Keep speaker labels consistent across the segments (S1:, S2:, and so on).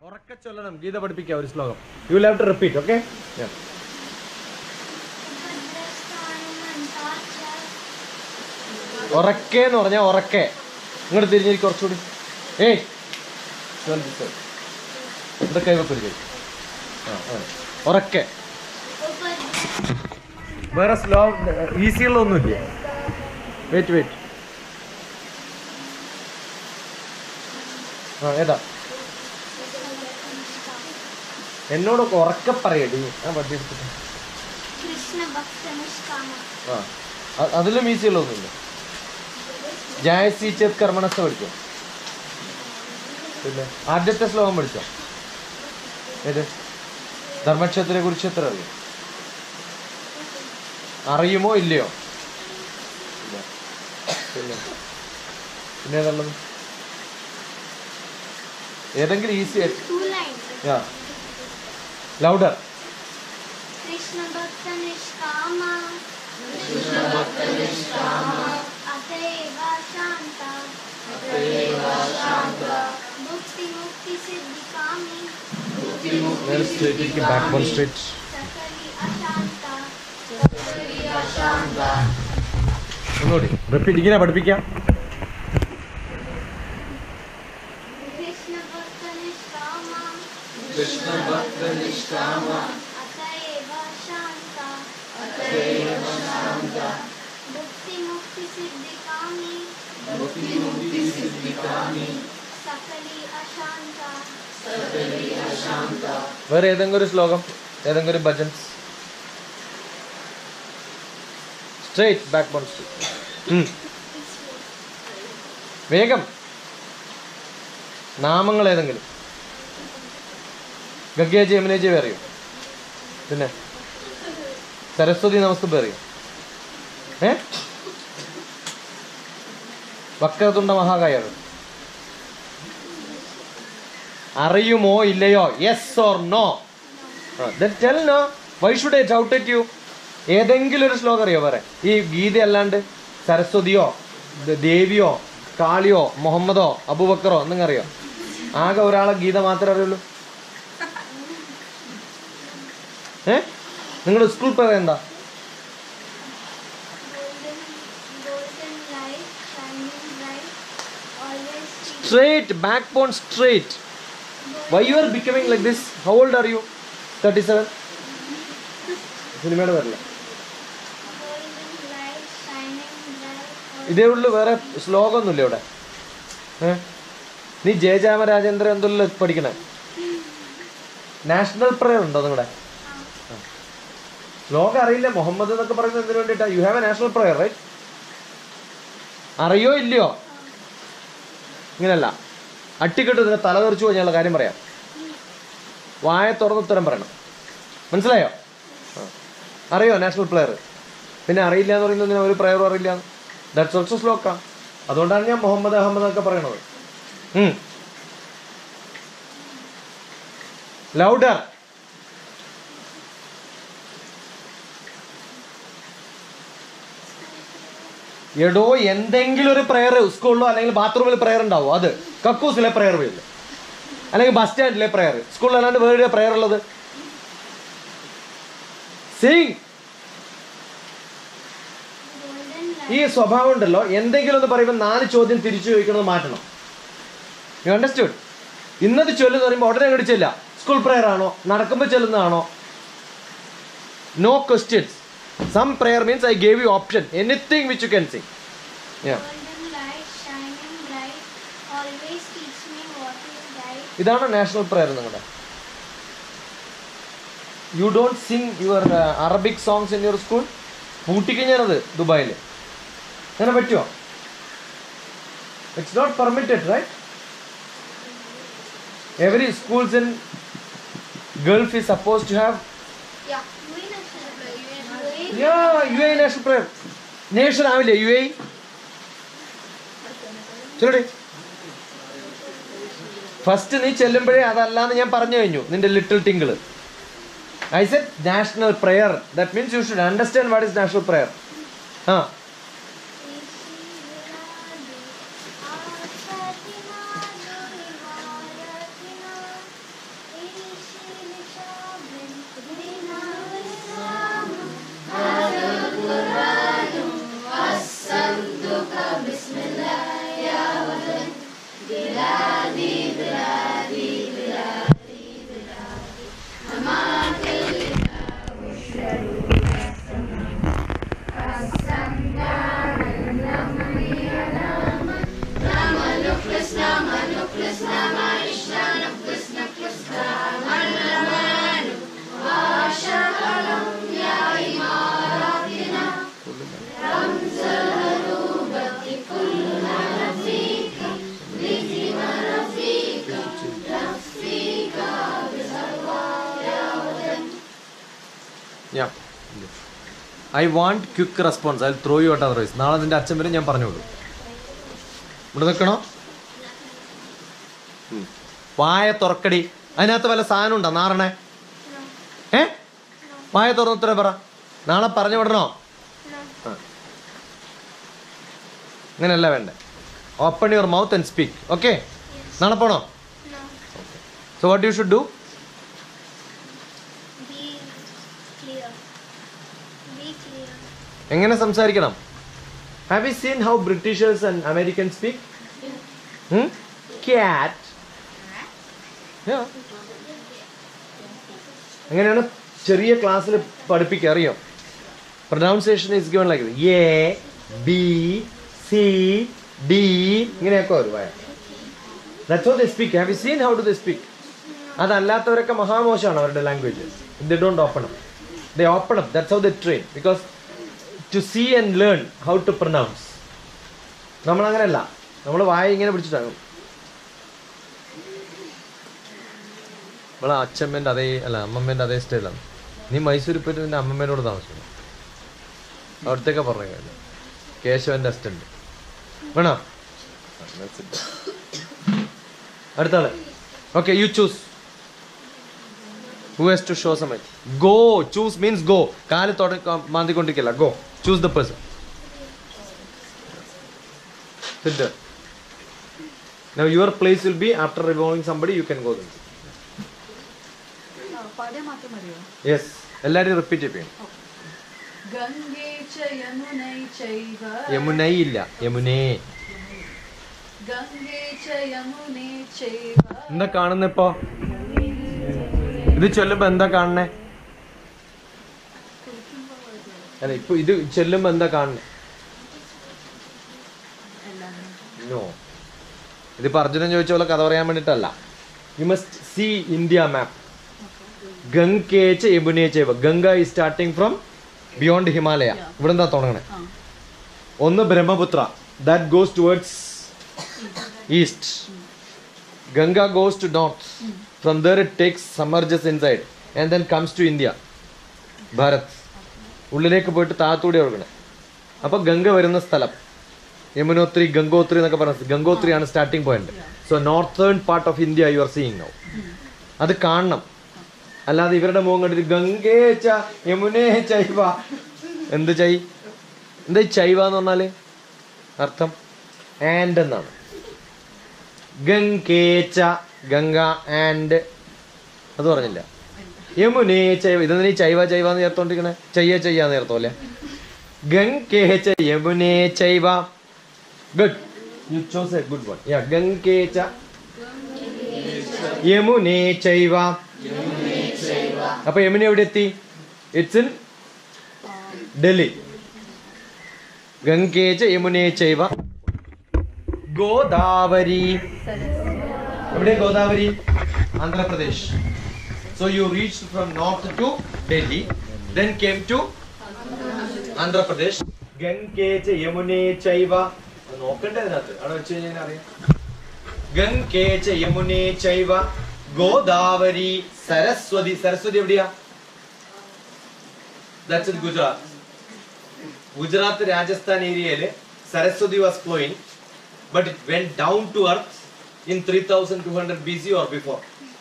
S1: ഉറക്കെ ചൊല്ലണം ഗീത പഠിപ്പിക്കാം ഒരു ശ്ലോകം you have to repeat okay ഉറക്കെ എന്ന് പറഞ്ഞാൽ ഉറക്കെ ഇങ്ങോട്ട് തിരിഞ്ഞിരിക്കും കുറച്ചുകൂടി ഏയ് ഇവിടെ കൈവപ്പ് ഇരിക്കും ആ ആ. ഉറക്കെ വേറെ സ്ലോ ഈസിയുള്ളൊന്നുമില്ല വെയിറ്റ് വെയിറ്റ് ആ ഏതാ എന്നോടൊക്കെ ഉറക്കെ പറയടി ഞാൻ പഠിപ്പിച്ചിട്ട്
S2: കൃഷ്ണ ഭക്ത നിഷ്കാമ
S1: ആ അ- അതിലും ഈസിയുള്ളൊന്നുമില്ല ജായസി ചേത് കർമ്മണസ്ഥ പഠിച്ചോ പിന്നെ ആദ്യത്തെ ശ്ലോകം പഠിച്ചോ ഏത് ധർമ്മക്ഷേത്രെ കുരുക്ഷേത്രം അറിയോ അറിയുമോ ഇല്ലയോ ഇല്ല. പിന്നെ പിന്നെ ഏതുള്ളത് ഏതെങ്കിലും ഈസി ആയിട്ട്
S2: two lines
S1: yeah louder
S2: Krishna ഭക്ത നിഷ്കാമ അതൈവ ശാന്ത മുക്തി മുക്തി സിദ്ധികാമി
S1: നേരെ സ്ട്രേറ്റ് ഇരിക്കും ബാക്ക് ബോൺ സ്ട്രേറ്റ്
S2: സകലി അശാന്ത
S1: ഒന്നുകൂടി റിപ്പീറ്റ് ഇങ്ങനെ പഠിപ്പിക്കാം
S2: കൃഷ്ണ ഭക്ത നിഷ്കാമ കൃഷ്ണ ഭക്ത നിഷ്കാമ അതൈവ ശാന്ത അതൈവ ശാന്ത മുക്തി മുക്തി സിദ്ധികാമി മുക്തി മുക്തി സിദ്ധികാമി സകലി അശാന്ത സകലി അശാന്ത
S1: വേറെ ഏതെങ്കിലും ഒരു ശ്ലോകം ഏതെങ്കിലും ഒരു bhajans straight back bone straight വേഗം നാമങ്ങൾ ഏതെങ്കിലും ഗംഗേജി യമുനേജി അറിയോ പിന്നെ സരസ്വതി നമസ്തം അറിയോ ഏ വക്രതുണ്ട മഹാകായാണ് അറിയുമോ ഇല്ലയോ yes or no tell no why should I doubt it you ഏതെങ്കിലും ഒരു ശ്ലോകം അറിയോ വേറെ ഈ ഗീത അല്ലാണ്ട് സരസ്വതിയോ ദ- ദേവിയോ കാളിയോ മുഹമ്മദോ അബൂബക്കറോ എന്തെങ്കിലും അറിയോ ആകെ ഒരാളെ ഗീത മാത്രമേ അറിയുള്ളൂ ഏ നിങ്ങളുടെ സ്കൂൾ പേര് എന്താ
S2: golden golden light shining bright always keep
S1: straight back bone straight why you are becoming like this how old are you thirty seven സിനിമയുടെ പേരില്ല
S2: golden light shining bright
S1: ഇതേ ഉള്ളു വേറെ ശ്ലോകമൊന്നുമില്ല ഇവിടെ ഏ നീ ജയചാമരാജേന്ദ്ര എന്തല്ലോ പഠിക്കണേ നാഷണൽ പ്രയർ ഉണ്ടോ നിങ്ങളുടെ ശ്ലോകം അറിയില്ല മുഹമ്മദ് എന്നൊക്കെ പറയുന്നത് എന്തിനു വേണ്ടിയിട്ടാ you have a national prayer right അറിയോ ഇല്ലയോ ഇങ്ങനല്ല അട്ടിക്കെട്ട് ഇതിനെ തല തെറിച്ചു കഴിഞ്ഞുള്ള കാര്യം പറയാം വായ തുറന്ന് ഉത്തരം പറയണം മനസ്സിലായോ ആ. അറിയോ നാഷണൽ പ്ലെയർ പിന്നെ അറിയില്ല എന്ന് പറയുന്നത് ഒരു പ്രയറും അറിയില്ല ദാറ്റ്സ് ഓൾസോ ശ്ലോക്ക അതുകൊണ്ടാണ് ഞാൻ മുഹമ്മദ് അഹമ്മദ് എന്നൊക്കെ പറയണത് ലൗഡർ എടോ എന്തെങ്കിലും ഒരു പ്രെയർ സ്കൂളിലോ അല്ലെങ്കിൽ ബാത്റൂമിൽ പ്രെയർ ഉണ്ടാവും അത് കക്കൂസിലെ പ്രെയർ വരില്ല അല്ലെങ്കിൽ ബസ് സ്റ്റാൻഡിലെ പ്രെയർ സ്കൂളിൽ അല്ലാണ്ട് വേറെ പ്രെയർ ഉള്ളത് സിംഗ്
S2: golden light
S1: ഈ സ്വഭാവം ഉണ്ടല്ലോ എന്തെങ്കിലും ഒന്ന് പറയുമ്പോൾ നാല് ചോദ്യം തിരിച്ചു ചോദിക്കുന്നത് മാറ്റണം യു അണ്ടർസ്റ്റുഡ് ഇന്നത് ചൊല്ലുന്ന പറയുമ്പോൾ ഉടനെ കടിച്ചില്ല സ്കൂൾ പ്രെയർ ആണോ നടക്കുമ്പോൾ ചൊല്ലുന്നതാണോ no questions some prayer means I gave you option anything which you can sing
S2: golden light shining bright always teach me what is right
S1: ഇതാണ് നാഷണൽ പ്രെയർ നിങ്ങളുടെ you don't sing your Arabic songs in your school പൂട്ടിക്കഴിഞ്ഞാണത് ദുബായിൽ അങ്ങനെ പറ്റുമോ it's not permitted right every schools in Gulf is suppose to have
S2: yeah we national
S1: you a national prayer nation ആവില്ലേ you a ചെല്ലടി first നീ ചെല്ലുമ്പോഴേ അതല്ലാന്ന് ഞാൻ പറഞ്ഞു കഴിഞ്ഞു നിന്റെ little twinkle I said national prayer that means you should understand what is national prayer ആ ഞാൻ I want quick response I throw you out otherwise നാളെ നിന്റെ അച്ഛൻ വരും ഞാൻ പറഞ്ഞു കൊടുക്കും ഇവിടെ നിൽക്കണോ ഉം. വായ തുറക്കടി അതിനകത്ത് വല്ല സാധനം ഉണ്ടോ നാറണേ
S2: No.
S1: ഏ വായ തുറന്ന് ഉത്തരം പറ നാളെ പറഞ്ഞു വിടണോ
S2: No.
S1: അങ്ങനെയല്ല വേണ്ടേ open your mouth and speak okay നാളെ പോണോ
S2: No.
S1: So what you should do
S2: Be clear. Be clear.
S1: എങ്ങനെ സംസാരിക്കണം have you seen how Britishers and American speak cat എങ്ങനെയാണ് ചെറിയ ക്ലാസ്സിൽ പഠിപ്പിക്കുക അറിയോ pronunciation is given like A B C D ഇങ്ങനെയൊക്കെ വരും വായ that's how they speak have you seen how do they speak അതല്ലാത്തവരൊക്കെ മഹാമോശമാണ് അവരുടെ language they don't open up they open up that's how they train because to see and learn how to pronounce നമ്മൾ അങ്ങനെയല്ല നമ്മൾ വായ ഇങ്ങനെ പിടിച്ചിട്ടാണ് നമ്മളെ അച്ഛമ്മേൻ്റെ അതേ അല്ല അമ്മമ്മേൻ്റെ അതേ സ്റ്റൈലാണ് നീ മൈസൂരിൽ പോയിട്ട് നിന്റെ അമ്മമ്മേനോട് താമസിക്കണം അവിടത്തേക്കാ പറഞ്ഞ കാര്യം കേശവന്റെ അസിസ്റ്റന്റ് വേണോ അടുത്ത ആള് okay you choose who has to show സമയ ഗോ ചൂസ് മീൻസ് ഗോ കാല് തൊട മാന്തിക്കൊണ്ടിരിക്കില്ല go choose the person sit Now your place will be after revolving somebody you can go there.
S3: പാടിയാ മാത്രം മതിയോ
S1: Yes. എല്ലാവരും റിപ്പീറ്റ് ചെയ്യണം
S3: ഗംഗേ ച യമുനൈ ചൈവ
S1: യമുനൈ ഇല്ല യമുനേ
S3: ഗംഗേ ച യമുനേ ചൈവ
S1: എന്താ കാണുന്ന ഇപ്പൊ ഇത് ചൊല്ലുമ്പോ എന്താ കാണണേ അല്ല ഇപ്പൊ ഇത് ചെല്ലുമ്പോ എന്താ കാണണേ നോ ഇതിപ്പോ അർജുനൻ ചോദിച്ച പോലെ കഥ പറയാൻ വേണ്ടിട്ടല്ല you must see India map ഗംഗേച്ച് യമുനേച്ച് ഗംഗ ഈ സ്റ്റാർട്ടിങ് ഫ്രം ബിയോണ്ട് ഹിമാലയ ഇവിടെ എന്താ തുടങ്ങണേ
S3: ആ
S1: ഒന്ന് Brahmaputra that goes towards east Ganga goes to north from there it takes submerges inside and then comes to India Bharat ഉള്ളിലേക്ക് പോയിട്ട് താത്തൂടി ഒഴുകണേ അപ്പൊ ഗംഗ വരുന്ന സ്ഥലം യമുനോത്രി ഗംഗോത്രി എന്നൊക്കെ പറഞ്ഞ ഗംഗോത്രിയാണ് starting point so northern part of India you are seeing now അത് കാണണം അല്ലാതെ ഇവരുടെ മുഖം കണ്ടിട്ട് ഗംഗേ ച യമുനേ ചൈവ എന്ത് ചൈ എന്താ ഈ ചൈവ എന്ന് പറഞ്ഞാല് അർത്ഥം ആൻഡ് എന്നാണ് ഗംഗേച്ച ഗംഗ ആൻഡ് അത് പറഞ്ഞില്ല യമുനേ ചൈവ ഇതെന്തിനാ ഈ ചൈവ ചൈവ എന്ന് ചേർത്തോണ്ടിരിക്കണേ ചെയ്യ ചെയ്യാന്ന് ചേർത്തോല്ലേ ഗംഗേച്ച യമുനേ ചൈവ good you chose a good one yeah ഗംഗേച്ച യമുനേ ചൈവ അപ്പൊ യമുന എവിടെ എത്തി ഇറ്റ്സ് ഇൻ ഡൽഹി ഗംഗേച്ച യമുനേ ചൈവ ഗോദാവരി എവിടെ Godavari Andhra Pradesh so you reach from north to Delhi then came to Andhra Pradesh ഗംഗേച്ച യമുനേ ചൈവ അത് നോക്കണ്ടേ അതിനകത്ത് അവിടെ വെച്ച് കഴിഞ്ഞാൽ അറിയാം ഗംഗേച്ച യമുനേ ചൈവ ഗോദാവരി സരസ്വതി സരസ്വതി എവിടെയാ ദാറ്റ്സ് ഇൻ ഗുജറാത്ത് ഗുജറാത്ത് രാജസ്ഥാൻ ഏരിയയില് Saraswati was flowing but it went down to earth in three thousand two hundred B C or before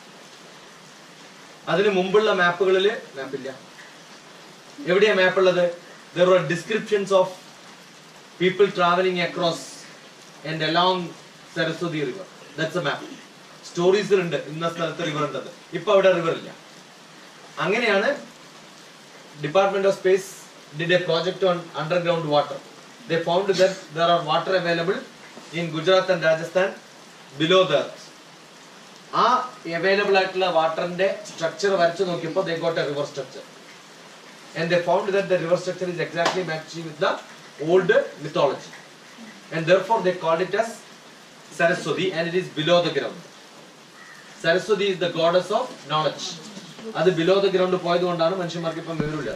S1: അതിന് മുമ്പുള്ള മാപ്പുകളിൽ മാപ്പില്ല എവിടെയാ മാപ്പ് ഉള്ളത് there are descriptions of people travelling across and along Saraswati river that's a map സ്റ്റോറീസിലുണ്ട് ഇന്ന സ്ഥലത്ത് river ഉണ്ടത് ഇപ്പൊ അവിടെ റിവർ ഇല്ല അങ്ങനെയാണ് department of space did a project on underground water they found there there are water available in Gujarat and Rajasthan below the ആ available ആയിട്ടുള്ള വാട്ടറിന്റെ സ്ട്രക്ചർ വരച്ചു നോക്കിയപ്പോൾ they got a river structure and they found that the river structure is exactly matching with the old mythology and therefore they called it as Saraswati and it is below the ground. Saraswati is the goddess of knowledge. അത് below the ground പോയത് കൊണ്ടാണ് മനുഷ്യന്മാർക്ക് ഇപ്പം വിവരമില്ല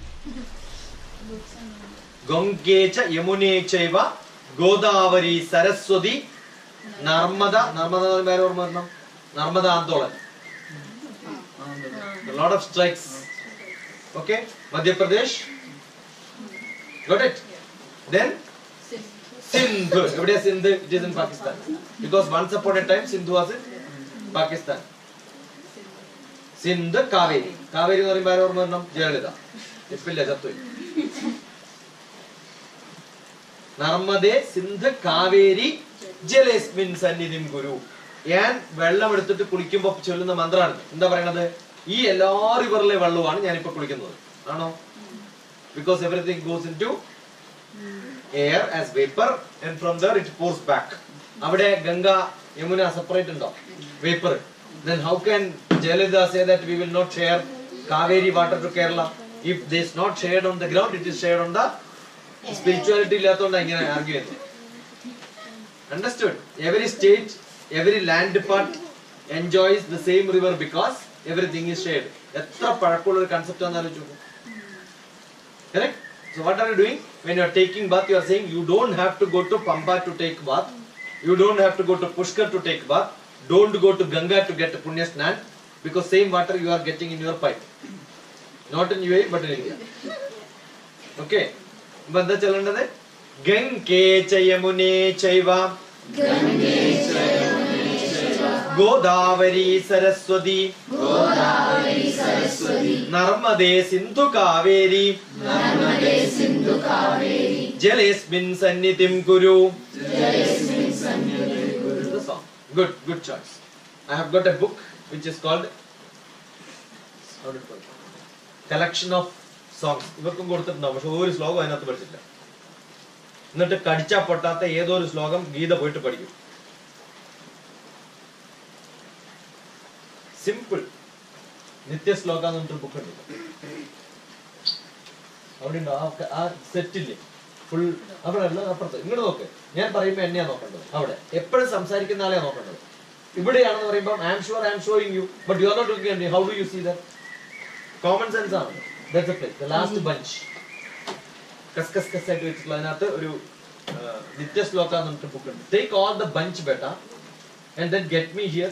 S1: ഗംഗേച്ച യമുനേച്ചൈവ ഗോദാവരി സരസ്വതി നർമ്മദ നർമ്മദ എന്ന് പേര് ഓർമ്മ വരണം Narmada Andolan lot of strikes Okay? Madhya Pradesh. Got it? Then Sindh. എവിടെയാ Sindh it is in Pakistan because once upon a time Sindhu was in Pakistan Sindh Kaveri Kaveri എന്ന് പറയുമ്പോൾ ആരും ഓർമ്മ വരണം ജയലളിത ഇപ്പില്ല ചത്തുപോയി നർമ്മദേ സിന്ധ് കാവേരി ജലേസ്മിൻ സന്നിധിം ഗുരു ഞാൻ വെള്ളം എടുത്തിട്ട് കുളിക്കുമ്പോ ചൊല്ലുന്ന മന്ത്രമാണ് എന്താ പറയണത് ഈ എല്ലാ റിവറിലെ വെള്ളവുമാണ് ഞാനിപ്പോ കുളിക്കുന്നത് ആണോ because everything goes into air as vapour and from there it pours back അവിടെ ഗംഗ യമുന സെപ്പറേറ്റ് ഉണ്ടോ vapour then how can Jayalalitha say that we will not share Kaveri water to Kerala if this is not shared on the ground it is shared on the spirituality ഇല്ലാത്തതുകൊണ്ടാണ് ഇങ്ങനെ argue ചെയ്യുന്നത് understood every state every land part enjoys the same river because everything is shared എത്ര പഴക്കമുള്ള ഒരു concept ആണെന്ന് ആലോചിച്ചു നോക്കൂ Correct? So what are you doing? When you are taking bath, you are saying you don't have to go to Pamba to take bath. You don't have to go to Pushkar to take bath. Don't go to Ganga to get Punya Snan because same water you are getting in your pipe. Not in UAE but in India. Okay. ഇപ്പൊ എന്താ ചെല്ലേണ്ടത് ഗംഗേ ചയമുനേ ചൈവ ഗോദാവരി സരസ്വതി നർമ്മദേ സിന്ധു കാവേരി ജലേസ്മിൻ സന്നിധിം കുരു the song. Good, good choice. I have got a book which is called how do you call it? Collection of Songs. ഇവർക്കും കൊടുത്തിട്ടുണ്ടാവും പക്ഷെ ഒരു ശ്ലോകം അതിനകത്ത് പഠിച്ചില്ല എന്നിട്ട് കടിച്ചാ പൊട്ടാത്ത ഏതോ ഒരു ശ്ലോകം ഗീത പോയിട്ട് പഠിക്കും സിമ്പിൾ നിത്യശ്ലോക എന്ന് പറഞ്ഞിട്ടൊരു ബുക്ക് ഉണ്ട് അവിടെ ഉണ്ടോ ആ ക- ആ സെറ്റില്ലേ ഫുൾ അവിടെ അല്ല അപ്പുറത്ത് ഇങ്ങോട്ട് നോക്ക് ഞാൻ പറയുമ്പോ എന്നെയാ നോക്കേണ്ടത് അവിടെ എപ്പോഴും സംസാരിക്കുന്ന ആളെയാ നോക്കേണ്ടത് ഇവിടെയാണെന്ന് പറയുമ്പോൾ I am sure I am showing you but you are not looking how do you see that common sense ആണ് that's a place the last bench കസ് കസ് കസ് ആയിട്ട് വെച്ചിട്ടുള്ള അതിനകത്ത് ഒരു നിത്യ ശ്ലോക എന്ന് പറഞ്ഞിട്ട് ബുക്ക് ഉണ്ട് ടേക്ക് ഓൾ ദ ബഞ്ച് ബെറ്റ and then get me here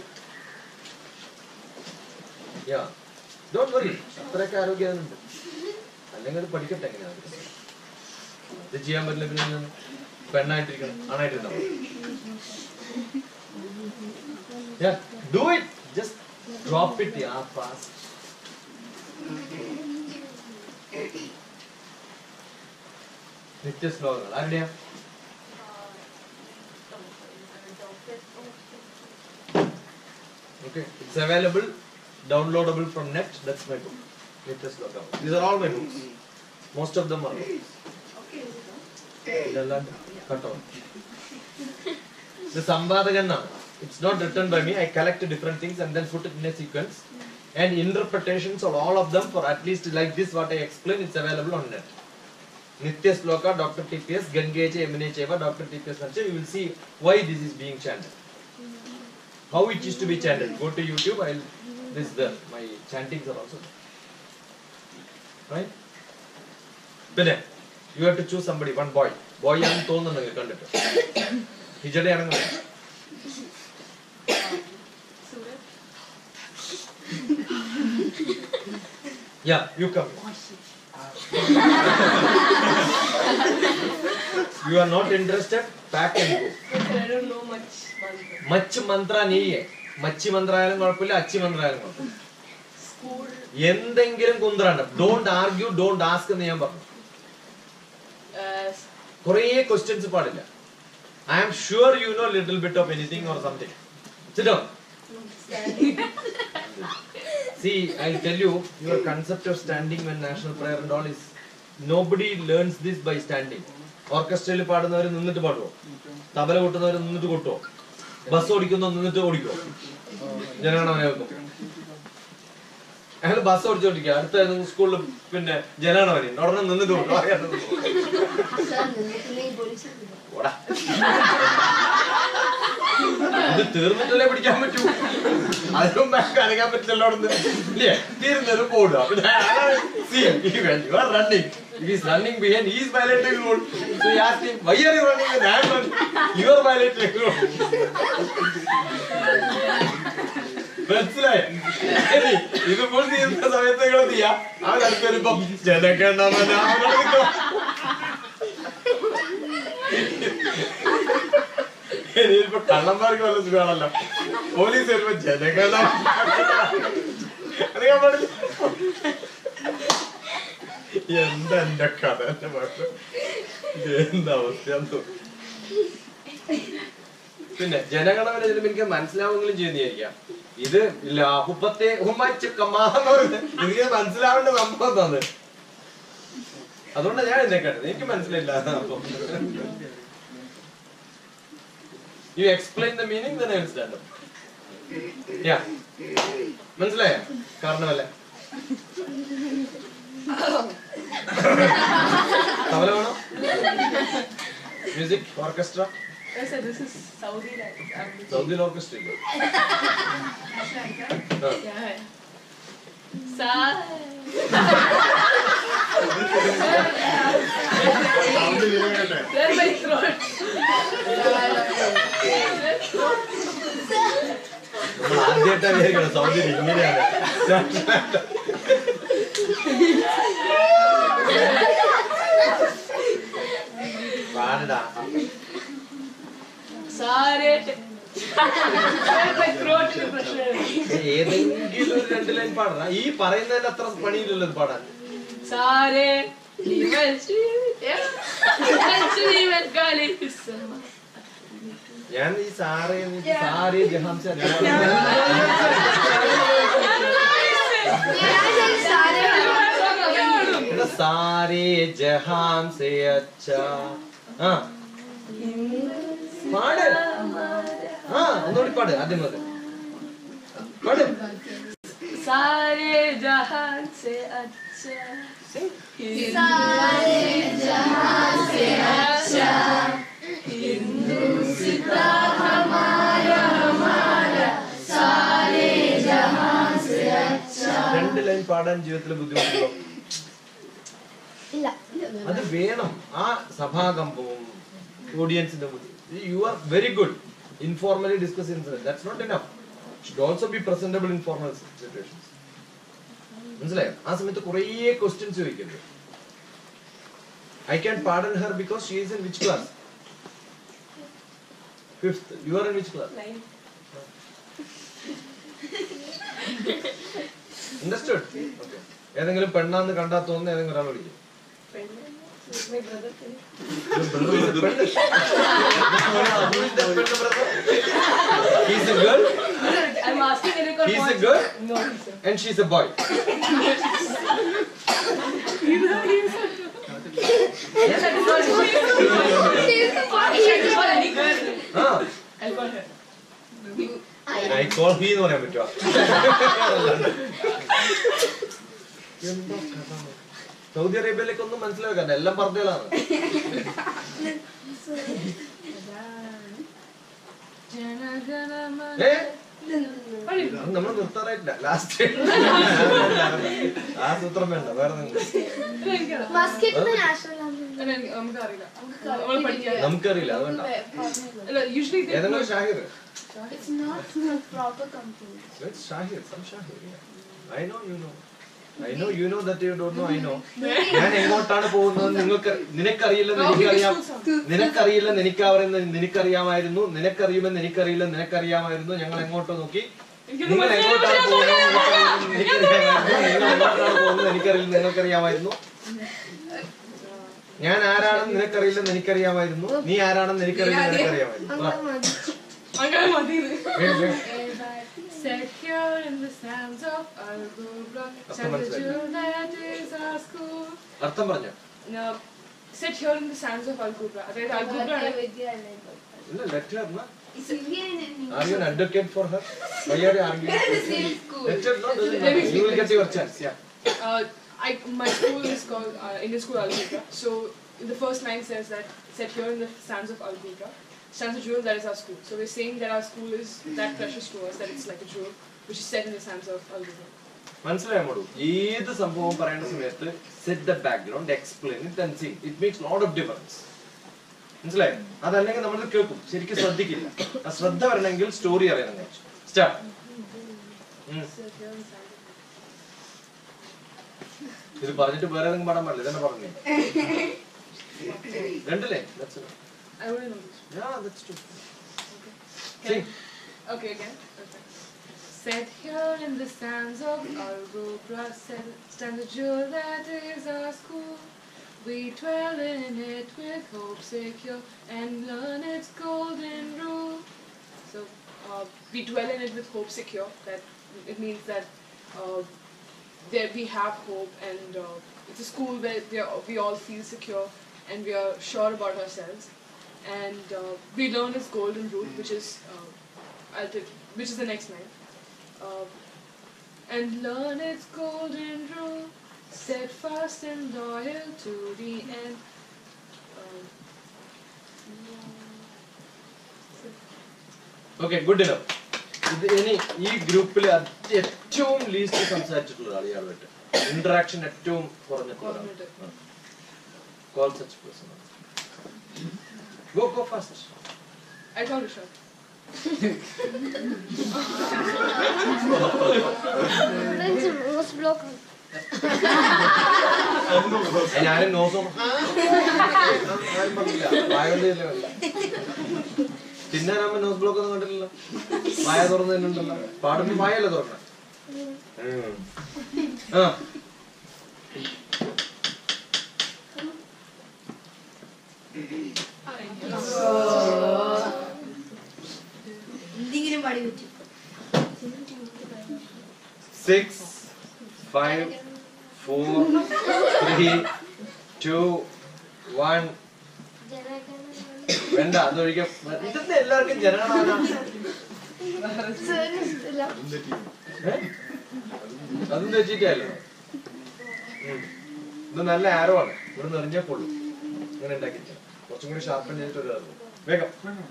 S1: yeah don't worry അത്രയൊക്കെ ആരോഗ്യമുണ്ട് അല്ലെങ്കിൽ അത് പഠിക്കട്ടെ എങ്ങനെയാണ് ഇത് ചെയ്യാൻ പറ്റില്ല പിന്നെ ഞാൻ പെണ്ണായിട്ടിരിക്കണം ആണായിട്ടുണ്ടാവും do it just drop it yeah fast നിത്യ ശ്ലോകങ്ങൾ ആരുടെയാ Okay, it's available, downloadable from net. That's my book. Nitya Slokam. These are all my books. Most of them are books. ഇതെല്ലാം കേട്ടോ ഇത് സമ്പാദകനാണ് it's not written by me I collect different things and then put in a sequence and interpretations of all of them for at least like this what I explain it's available on net നിത്യ ശ്ലോക doctor T P S ഗംഗേജ യമുനെ ചേവ doctor T P S you will see why this is being chanted how it used to be chanted. Go to YouTube, I'll this there. My chantings are also there. Right? പിന്നെ you have to choose somebody one boy boy ആണെന്ന് തോന്നുന്നുണ്ടെങ്കിൽ കണ്ടിട്ട് ഹിജഡയാണെങ്കിൽ yeah you come you are not interested pack and go
S3: I don't know much mantra.
S1: Much mantra നീയെ മച്ചി മന്ത്രായാലും കുഴപ്പമില്ല അച്ചി മന്ത്രായാലും കുഴപ്പമില്ല
S3: School.
S1: എന്തെങ്കിലും കുന്ത്രണ്ട് ഡോണ്ട് ആർഗ്യൂ ഡോണ്ട് ആസ്ക് എന്ന് ഞാൻ പറഞ്ഞു
S3: Uh,
S1: കുറേ ക്വസ്റ്റ്യൻസ് പാടില്ല I am sure you know little bit of anything or something സിറ്റോ See, I'll tell you, your concept of standing when national prayer and all is nobody learns this by standing. ഓർക്കസ്ട്രയിൽ പാടുന്നവർ നിന്നിട്ട് പാടുവോ തബല കൊട്ടുന്നവർ നിന്നിട്ട് കൊട്ടുവോ bus ഓടിക്കുന്നവർ നിന്നിട്ട് ഓടിക്കോ ജനഗണമന വെക്കും അയാൾ ബസ് ഓടിച്ചോണ്ടിരിക്കുക അടുത്ത സ്കൂളിൽ പിന്നെ ജനഗണമന ഉടനെ നിന്നിട്ട് കൊണ്ടു ഓടാ ഇത് തീർന്നിട്ടല്ലേ പിടിക്കാൻ പറ്റൂ അതിന് മുമ്പ് അനങ്ങാൻ പറ്റില്ലല്ലോ അവിടെ ഇല്ലേ തീർന്നത് പോടുക പിന്നെ see he when you are running if he is running behind he is violating rule so you ask him why are you running when I am running you are violating rule മനസ്സിലായോ ഇനി ഇത് full തീരുന്ന സമയത്ത് നിങ്ങൾ എന്ത് ചെയ്യാ അവൻ അടുത്ത് വരുമ്പോ ജനഗണമന അവനോട് നിൽക്കും. ഇനിയിപ്പോ കള്ളന്മാർക്ക് വല്ല സുഖമാണല്ലോ പോലീസ് വരുമ്പോ ജനഗണ അറിയാൻ പാടില്ല എന്താ എന്റെ കഥ എന്റെ മക്കൾ എന്താ അവസ്ഥയാന്ന് തോന്നുന്നു പിന്നെ ജനഗണമന ചിലപ്പോ എനിക്ക് മനസ്സിലാവുമെങ്കിലും ചെയ്യുന്നതായിരിക്കാം ഇത് ലാഹുപ്പത്തെ എനിക്ക് മനസ്സിലാവേണ്ട സംഭവം തന്നെ അതുകൊണ്ടാണ് ഞാൻ എന്നെ കേട്ടത് എനിക്ക് മനസ്സിലായില്ല അപ്പൊ യു എക്സ്പ്ലെയിൻ ദ മീനിങ് തന്നെ മനസ്സിലാണ്ടോ യാ മനസ്സിലായോ കാരണമല്ലേ തബല വേണോ music orchestra
S3: I said this is Saudi language. I'm-
S1: സൗദിയിൽ ഓർക്കസ്ട്ര ഇല്ല ആ.
S3: Yeah. Sa- Clear my throat.
S1: നമ്മൾ ആദ്യമായിട്ടാണ് വിചാരിക്കണം സൗദിയിൽ ഇങ്ങനെയാണ് പാടടാ
S3: Sare. Clear my throat in the pressure.
S1: ഏതെങ്കിലും ഒരു രണ്ട് ലൈൻ പാടണം ഈ പറയുന്നതിന് അത്ര പണിയില്ലല്ലോ ഇത് പാടാൻ
S3: Sare. Liman Liman Kalifisama.
S1: ഞാൻ ഈ സാറേ നീ സാറേ ജഹാംസ എടാ സാരേ ജഹാൻ സേ അച്ഛാ ആ പാട് ആ ഒന്നുകൂടി പാട് ആദ്യം മുതൽ പാട്
S3: सारे जहान से अच्छा
S1: രണ്ട് ലൈൻ പാടാൻ ജീവിതത്തിൽ ബുദ്ധിമുട്ടുണ്ടോ
S2: ഇല്ല
S1: അത് വേണം ആ സഭാകമ്പവും ഓഡിയൻസിന്റെ you are very good informally discuss incident that's not enough should also be presentable in formal situations മനസ്സിലായോ ആ സമയത്ത് കുറേ ക്വസ്റ്റ്യൻസ് ചോദിക്കരുത് I can pardon her because she is in which class fifth you are in which class
S3: Nine.
S1: Understood okay ഏതെങ്കിലും പെണ്ണാന്ന് കണ്ടാ തോന്നുന്ന ഏതെങ്കിലും ഒരാൾ വിളിക്കും
S3: Friend. My brother.
S1: He's a girl
S3: I'm asking Eric
S1: He's a girl?
S3: No, he's a.
S1: and she's a boy.
S3: Yes, I call any girl.
S1: Ah,
S3: I'll call her.
S1: I call he എന്ന് പറയാൻ പറ്റുമോ എന്തോ കഥ. Saudi അറേബ്യയിലേക്ക് ഒന്നും മനസ്സിലാക്കാൻ എല്ലാം പറഞ്ഞാലാണ് ഏ നമ്മൾ നിർത്താറായിട്ടില്ല ലാസ്റ്റ് ആ സൂത്രം വേണ്ട വേറെ നിങ്ങൾ
S2: മസ്കറ്റിന്റെ നാഷണൽ
S3: നമുക്കറിയില്ല നമ്മൾ പഠിക്കാം
S1: നമുക്കറിയില്ല അത് വേണ്ട
S3: അല്ല യൂഷ്വലി
S1: ഏതെങ്കിലും ഒരു Shahir
S2: it's not proper company
S1: Let's Shahir, some Shahir. Yeah. I know you know. I know you know that you don't know I know. ഞാൻ എങ്ങോട്ടാണ് പോകുന്നത് നിങ്ങൾക്ക് നിനക്കറിയില്ലെന്ന് എനിക്കറിയാം നിനക്കറിയില്ലെന്ന് എനിക്ക് പറയുന്നത് നിനക്കറിയാമായിരുന്നു നിനക്കറിയുമെന്ന് എനിക്കറിയില്ല നിനക്കറിയാമായിരുന്നു ഞങ്ങൾ എങ്ങോട്ടോ നോക്കി നിങ്ങൾ എങ്ങോട്ടാണ് പോകുന്നത് നിനക്കറിയില്ലെന്ന് എനിക്കറിയാമായിരുന്നു നിങ്ങൾ എങ്ങോട്ടാണ് പോകുന്നത് എനിക്കറിയില്ല നിങ്ങൾക്കറിയാമായിരുന്നു ഞാൻ ആരാണെന്ന് നിനക്കറിയില്ലെന്ന് എനിക്കറിയാമായിരുന്നു നീ ആരാണെന്ന് എനിക്കറിയില്ല നിനക്കറിയാമായിരുന്നു പറ.
S3: അങ്ങനെ മതി
S1: വേഗം, വേഗം.
S3: Secure in the sands of Al-Ghubra,
S1: That's
S3: Santa
S1: the one
S3: June that is our school.
S1: അർത്ഥം പറഞ്ഞു
S3: Now, sit here in the sands of Al-Ghubra. അതായത് Al-Ghubra ആണ്
S1: ഇല്ല letter
S2: It's Indian and
S1: Are you an advocate for her? Why are you arguing? Let her know, doesn't matter. You will get your chance. Yeah.
S3: Uh, I, my school is called uh, Indian School Al Ghubra. So the first line says that set here in the sands of Al Ghubra, sands of jewel that is our school. So we're saying that our school is that precious to us that it's like a jewel which is set in the sands of Al Ghubra.
S1: മനസ്സിലായോ മോളു ഏത് സംഭവം പറയേണ്ട സമയത്ത് set the background explain it and see it makes lot of difference മനസ്സിലായോ അതല്ലെങ്കിൽ നമ്മൾ കേൾക്കും ശരിക്കും ശ്രദ്ധിക്കില്ല ആ ശ്രദ്ധ വരണമെങ്കിൽ സ്റ്റോറി അറിയണം സ്റ്റാർട്ട് ഉം.
S3: Set here in Sands of
S1: ഇത് പറഞ്ഞിട്ട് വേറെ ഏതെങ്കിലും പാടാൻ പാടില്ല ഇതന്നെ പറഞ്ഞേ രണ്ടല്ലേ That's it.
S3: I wouldn't know this.
S1: Yeah, that's true.
S3: Can
S1: Sing.
S3: I- Okay, again. Okay. Set here in the sands of Arbobra stands a jewel that is our school. We dwell in it with hope secure and learn its golden rule. So uh, we dwell in it with hope secure. That it means that uh, there we have hope and uh, it's a school where we, are, we all feel secure and we are sure about ourselves. And uh, we learn its golden rule, which is uh, I'll tell- which is the next line. Uh, and learn its golden rule, steadfast and loyal to the end. Um,
S1: okay good enough ഇത് ഇനി ഈ ഗ്രൂപ്പിൽ ഏറ്റവും least സംസാരിച്ചിട്ടുള്ള ഒരാൾ ഇയാളുമായിട്ട് interaction ഏറ്റവും കുറഞ്ഞിട്ടുള്ള
S3: Cognitive.
S1: Call such person go go fast
S3: I told you, sure.
S2: Friends, nose block.
S1: ഞാനും നോസും ആരും പറഞ്ഞില്ല വായവണ്ടിയല്ലേ വേണ്ട തിന്നാനാകുമ്പോ നോസ് ബ്ലോക്ക് ഒന്നും കണ്ടില്ലല്ലോ വായ തുറന്നു തന്നെയുണ്ടല്ലോ പാടുമ്പോ വായല്ലേ തുറന്ന ആ
S4: എന്തെങ്കിലും പാടി വെച്ചു
S1: six five four three two one വേണ്ട അതൊഴിക്കാം ഇതെന്താ എല്ലാവർക്കും ജനഗണമന ഏ? അതും തെറ്റിട്ടല്ലോ ഇത് നല്ല ആരോ ആണ് ഇവിടെ നിറഞ്ഞാൽ കൊള്ളു ഇങ്ങനെ ഉണ്ടാക്കി കുറച്ചും കൂടി ഷാർപ്പൻ ചെയ്തിട്ട് ഒരു അറിവ്. വേഗം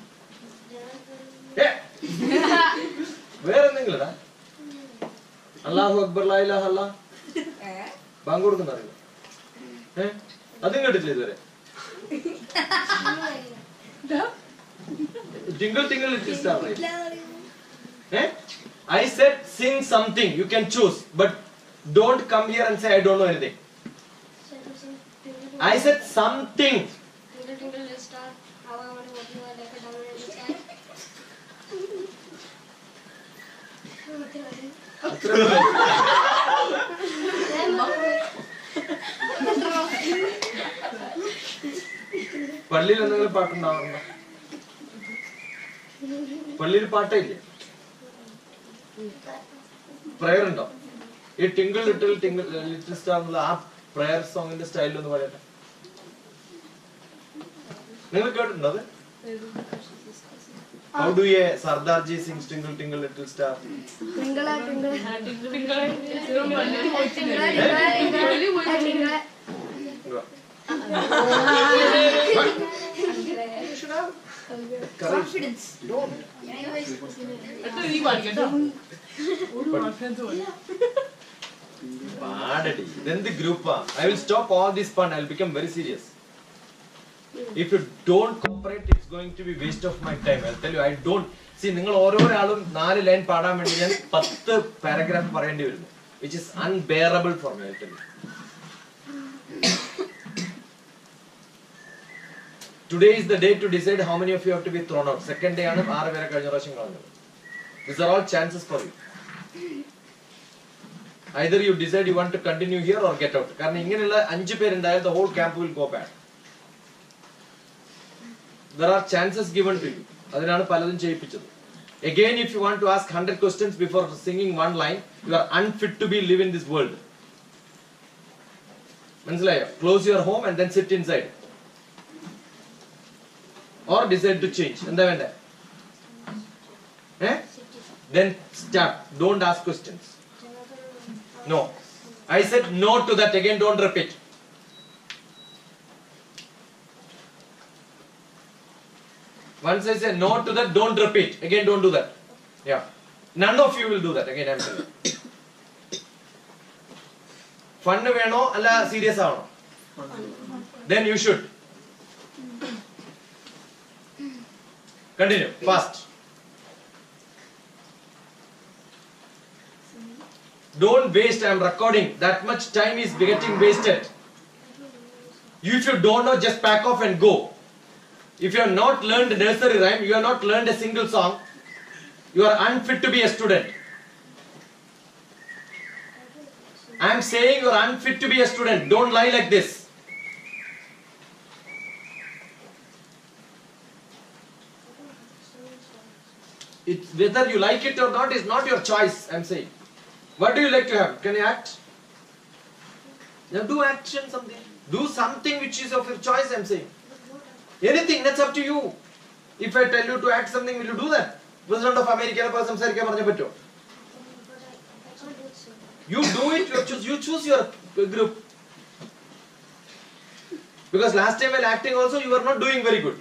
S1: ഏ! വേറെ എന്തെങ്കിലും അള്ളാഹു അക്ബർ ലാ ഇലാഹ അല്ലാ ബാങ്ക് കൊടുക്കുന്ന അറിയില്ല ഏ അതും കേട്ടിട്ടില്ല ഇതുവരെ twinkle twinkle little star Eh? I said sing something. You can choose, but don't come here and say I don't know anything. I said something.
S2: Twinkle, twinkle, little star, how I wonder what you are like a diamond in the sky.
S1: അത്രേ ഉള്ളൂ. പള്ളിയിൽ എന്തെങ്കിലും പാട്ടുണ്ടാവാറുണ്ടോ പള്ളിയിൽ പാട്ടേ ഇല്ലേ prayer ഉണ്ടോ ഈ twinkle little twinkle little star എന്നുള്ള ആ പ്രയർ സോങ്ങിന്റെ സ്റ്റൈലിൽ ഒന്ന് പറയട്ടെ നിങ്ങൾ കേട്ടിട്ടുണ്ടോ അത് how do a Sardar ji sing twinkle twinkle little star
S2: Twinkle, twinkle,
S3: Really?
S2: twinkle.
S4: Confidence
S1: പാടടി ഇതെന്ത് ഗ്രൂപ്പാ I will stop all this fun I will become very serious if you don't cooperate it's going to be waste of my time I tell you I don't see നിങ്ങൾ ഓരോരാളും നാല് line പാടാൻ വേണ്ടി ഞാൻ പത്ത് പാരഗ്രാഫ് പറയേണ്ടി വരുന്നു which is unbearable for my tell you today is the day to decide how many of you have to be thrown out second day ആണ് ആറ് പേരെ കഴിഞ്ഞ പ്രാവശ്യം കളഞ്ഞത് this are all chances for you either you decide you want to continue here or get out കാരണം ഇങ്ങനെയുള്ള അഞ്ച് പേരുണ്ടായാൽ the whole camp will go bad there are chances given to you അതിനാണ് പലതും ചെയ്യിപ്പിച്ചത് again if you want to ask hundred questions before singing one line you are unfit to be live in this world മനസ്സിലായോ close your home and then sit inside or decide to change എന്താ വേണ്ടേ ഏ then start don't ask questions No. I said no to that again, don't repeat. Once I say no to that, don't repeat. Again, don't do that. Yeah. None of you will do that. Again, I'm telling you. Fund വേണോ അല്ല serious ആണോ then you should continue fast Don't waste. I'm recording. That much time is getting wasted. If you don't know, just pack off and go. If you have not learned nursery rhyme, you have not learned a single song, you are unfit to be a student. I am saying you are unfit to be a student. Don't lie like this. It, whether you like it or not is not your choice. I am saying. What do you like to have? Can you act? Now do action something. Do something which is of your choice. I am saying. Anything that's up to you. If I tell you to act something, will you do that? President of America സംസാരിക്കാൻ പറഞ്ഞ പറ്റുമോ You do it, you choose, you choose your group. Because last time while acting also you were not doing very good.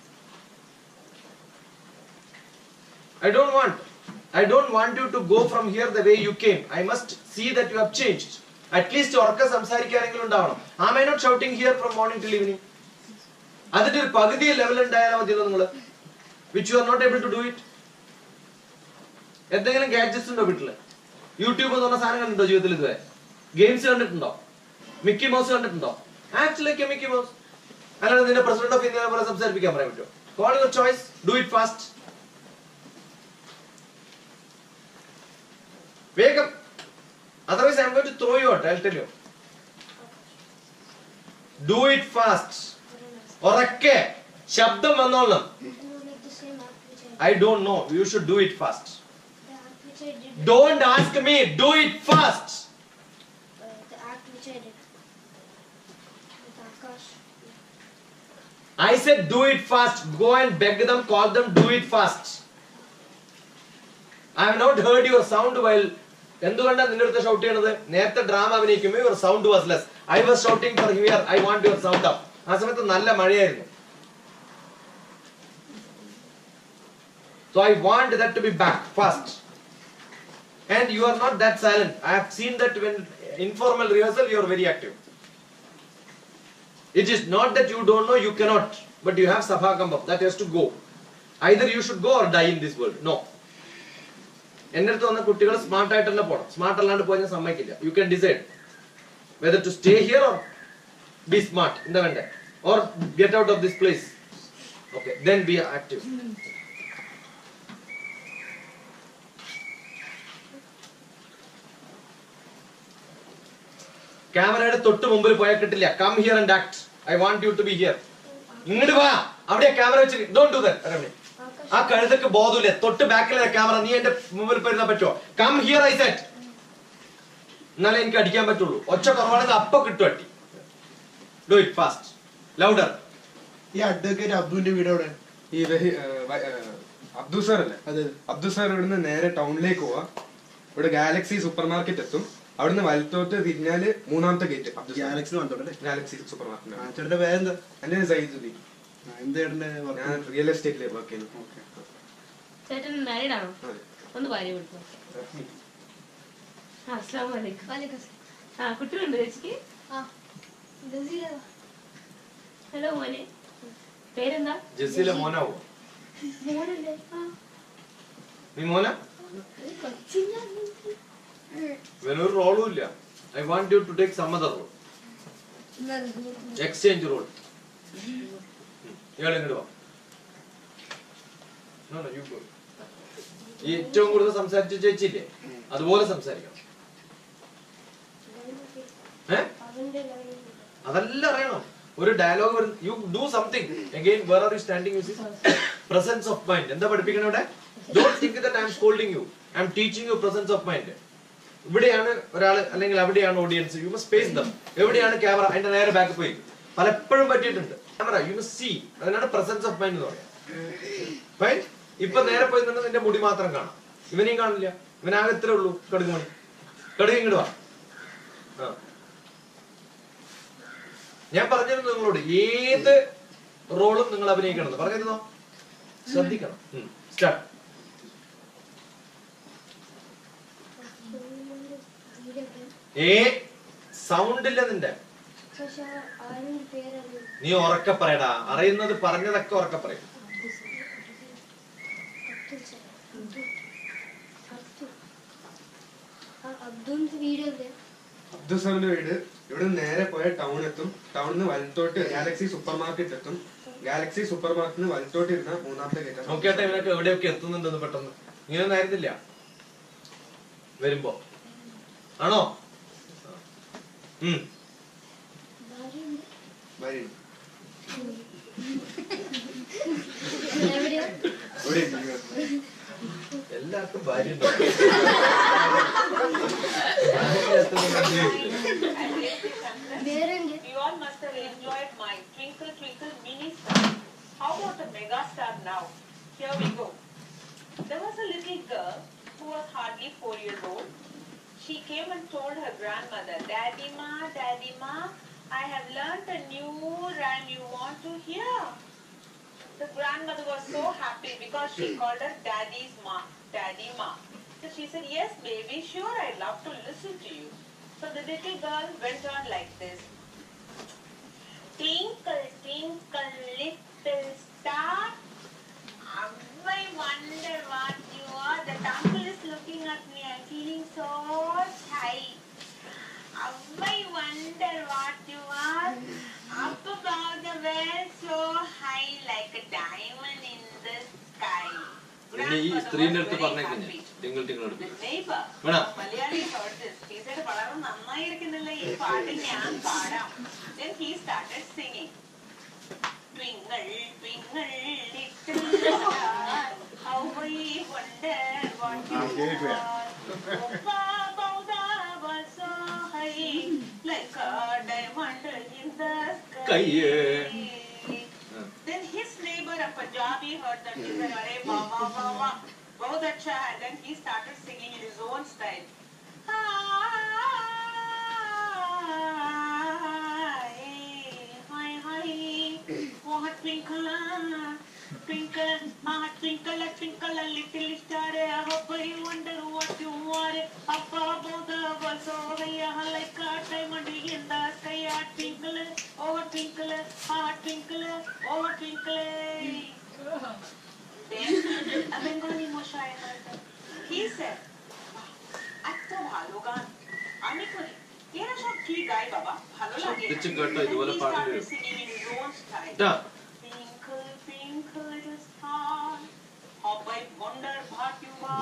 S1: I don't want. I don't want you to go from here the way you came. I must see that you have changed. At least ഉറക്ക സംസാരിക്കാനെങ്കിലും ഉണ്ടാവണം am I not shouting here from morning till evening അതിന്റെ ഒരു പകുതി level ഉണ്ടായാലും മതിയല്ലോ നിങ്ങൾ which you are not able to do it എന്തെങ്കിലും ഗാഡ്ജറ്റ്സ് ഉണ്ടോ വീട്ടില് യൂട്യൂബ് എന്ന് പറഞ്ഞ സാധനം കണ്ടിട്ടുണ്ടോ ജീവിതത്തിൽ ഇതുവരെ ഗെയിംസ് കണ്ടിട്ടുണ്ടോ മിക്കി മൗസ് കണ്ടിട്ടുണ്ടോ ആക്ച്വലി മിക്കി മൗസ് അല്ലാതെ നിന്റെ പ്രസിഡന്റ് ഓഫ് ഇന്ത്യ പോലെ സംസാരിപ്പിക്കാൻ പറയാൻ പറ്റുമോ call your choice do it fast വേഗം otherwise I'm going to throw you out I tell you do it fast ഉറക്കെ ശബ്ദം വന്നോളണം I don't know you should do it fast don't ask me do it fast
S2: the act which I did with Akash.
S1: I said do it fast. Go and beg them, call them, do it fast. I have not heard your sound while എന്തുകൊണ്ടാണ് നിന്റെ അടുത്ത് shout ചെയ്യണത് നേരത്തെ drama അഭിനയിക്കുമ്പോൾ your sound was less I was shouting for here I want your sound up ആ സമയത്ത് നല്ല മഴയായിരുന്നു so I want that to be back fast and you are not that silent I have seen that when informal rehearsal you are very active It is not that you don't know, you cannot, but you have Sabhakambam. That has to go. Either you should go or die in this world. No. എൻ്റെ അടുത്ത് വന്ന കുട്ടികൾ smart ആയിട്ട് തന്നെ പോകണം smart അല്ലാണ്ട് പോയി ഞാൻ സമ്മതിക്കില്ല you can decide whether to stay here or be smart എന്താ വേണ്ടേ or get out of this place okay then be active ക്യാമറയുടെ തൊട്ട് മുമ്പിൽ പോയാൽ കിട്ടില്ല come here and act I want you to be here ഇങ്ങോട്ട് വാ അവിടെ ക്യാമറ വെച്ച് ഡോണ്ട് ഡു ദാറ്റ് ആ കഴുതക്ക് ബോധമില്ല തൊട്ട് ബാക്കിലെ ക്യാമറ നീ എന്റെ മുമ്പിൽ പോയിരുന്ന പറ്റുമോ കം ഹിയർ ഐ സെറ്റ് എന്നാലേ എനിക്ക് അടിക്കാൻ പറ്റുള്ളൂ ഒച്ച കുറവാണെങ്കിൽ അപ്പൊ കിട്ടും അടി ഡു ഇറ്റ് ഫാസ്റ്റ് ലൗഡർ
S5: ഈ അഡ്വക്കേറ്റ് അബ്ദുവിന്റെ വീട് എവിടെ
S6: ഈ വഹി- ഏഹ് വ- ഏഹ് അബ്ദു സാർ അല്ലേ
S5: അതെ
S6: അബ്ദു സാർ ഇവിടുന്ന് നേരെ ടൗണിലേക്ക് പോവാ ഇവിടെ ഗാലക്സി സൂപ്പർ മാർക്കറ്റ് എത്തും അവിടുന്ന് വലത്തോട്ട് തിരിഞ്ഞാല് മൂന്നാമത്തെ ഗേറ്റ് അബ്ദു
S5: ഗാലക്സി വന്നോട്ടെ
S6: ഗാലക്സി സൂപ്പർ മാർക്കറ്റ്
S5: ചേട്ടന്റെ പേരെന്താ
S6: എന്റെ സൈദുദ്ദീൻ
S5: ആ, എന്താ ചേട്ടന്റെ
S6: ഞാൻ
S5: വർക്ക്
S6: റിയൽ എസ്റ്റേറ്റിൽ വർക്ക് ചെയ്യുന്നു
S7: ചേട്ടൻ മാരീഡ് ആണോ
S6: അതെ.
S7: ഒന്ന് ഭാര്യ കൊടുത്തു ആ അസ്ലാം വലൈക്കും
S2: Walaikum
S7: ആ കുട്ടികളുണ്ട് ചേച്ചിക്ക്
S2: Ah, Gazira.
S7: ഹലോ മോനെ പേരെന്താ
S1: ജെസ്സിയിലെ മോനാവോ
S2: മോനുണ്ട് ആ
S1: നീ മോന
S2: കൊച്ചില്ല
S1: വേറൊരു റോളും ഇല്ല I want you to take some other role exchange role ഇയാൾ ഇങ്ങോട്ട് വാ No, no, you go. ഈ ഏറ്റവും കൂടുതൽ സംസാരിച്ച ചേച്ചിയില്ലേ അതുപോലെ സംസാരിക്കണം ഏ
S2: അവന്റെ ലെവലിൽ
S1: അതെല്ലാം അറിയണം ഒരു dialogue you do something again where are you standing you presence of mind എന്താ പഠിപ്പിക്കണം ഇവിടെ don't think that I'm scolding you I'm teaching you presence of mind ഇവിടെയാണ് ഒരാൾ അല്ലെങ്കിൽ അവിടെയാണ് audience you must space them എവിടെയാണ് camera അതിന്റെ നേരെ ബാക്ക് പോയി പലപ്പോഴും പറ്റിയിട്ടുണ്ട് ക്യാമറ യു മസ്റ്റ് സീ അതിനാണ് പ്രസൻസ് ഓഫ് മൈൻഡ് എന്ന് പറയാം Fine? ഇപ്പൊ നേരെ പോയി നിന്ന് നിന്റെ മുടി മാത്രം കാണാം ഇവനെയും കാണില്ല ഇവനാകെ ഇത്രേ ഉള്ളൂ കടുകുമണി കടുക് ഇങ്ങോട്ട് വാ ആ ഞാൻ പറഞ്ഞിരുന്നു നിങ്ങളോട് ഏത് റോളും നിങ്ങൾ അഭിനയിക്കണം പറഞ്ഞിരുന്നോ ശ്രദ്ധിക്കണം സ്റ്റാർട്ട് ഏ സൗണ്ട് ഇല്ല നിന്റെ
S2: പക്ഷെ ആരുടെ പേരറിയും
S1: നീ ഉറക്കെ പറയടാ അറിയുന്നത് പറഞ്ഞതൊക്കെ ഉറക്കെ പറയും
S2: അബ്ദുൽ സലാം. അബ്ദുൽ. അബ്ദുൽ. ആ, അബ്ദുന്റെ വീഡിയോ
S6: അബ്ദുൽ സാറിന്റെ വീട് ഇവിടെ നിന്ന് നേരെ പോയ ടൗൺ എത്തും ടൗണിൽ നിന്ന് വലത്തോട്ട് ഗാലക്സി സൂപ്പർ മാർക്കറ്റ് എത്തും ഗാലക്സി സൂപ്പർ മാർക്കറ്റിൽ നിന്ന് വലത്തോട്ട് ഇരുന്ന മൂന്നാമത്തെ ഗേറ്റ്
S1: നോക്കിയാട്ടെ ഇവനൊക്കെ എവിടെയൊക്കെ എത്തുന്നുണ്ടെന്ന് പെട്ടെന്ന് ഇങ്ങനെയൊന്നും ആയിരുന്നില്ല വരുമ്പോ ആണോ ഉം
S6: വരി
S2: എവിടെയാ
S6: ഇവിടെ ഉണ്ട്.
S1: എല്ലാവർക്കും ഭാര്യ
S2: വേറെ
S8: You all must have enjoyed my Twinkle Twinkle mini star. How about a mega star now? Here we go. There was a little girl who was hardly four years old. She came and told her grandmother, Daddy Ma, Daddy Ma, I have learnt a new rhyme you want to hear. The grandmother was so happy because she called her Daddy's Ma, Daddy Ma. So she said, Yes, baby, sure, I'd love to listen to you. So the little girl went on like this. Twinkle, twinkle, little star. I wonder what you are. The uncle is looking at me. I'm feeling so shy. I wonder what you are. Up above the world, so high, like a diamond in the sky.
S1: പിന്നെ ഈ സ്ത്രീന്റെ അടുത്ത് പറഞ്ഞേക്കില്ലേ twinkle twinkle എടുത്ത്
S8: The neighbor,
S1: വേണം.
S8: Malayali heard this. He said, വളരെ നന്നായിരിക്കുന്നില്ല ഈ പാട്ട് ഞാൻ പാടാം. Then he started singing. Twinkle, twinkle, little star, how I wonder what you are. Above the world so high, like a diamond in the sky.
S1: കയ്യേ.
S8: Then his neighbor, a Punjabi, heard that. He said, Arey, mama, mama, बहुत अच्छा है. Then he started singing in his own style. Hi, hi, what twinkle, twinkle, ah, twinkle, twinkle, a little star. I hope you wonder what you are. Up above the world, so high, like a diamond in the sky. Ah, twinkle, oh twinkle, ah, twinkle, oh twinkle. Then a Bengali Moshe heard that. He said, এত ভালো গান আমি করি এরা সব কি গায় বাবা ভালো লাগে না।
S1: ശ്രദ്ധിച്ച് കേട്ടോ, ഇതുപോലെ
S8: Then he
S1: പാടേണ്ടി
S8: started
S1: വരും.
S8: singing in his own style.
S1: ട്ടാ.
S8: Twinkle, twinkle, little star, how I wonder what you are.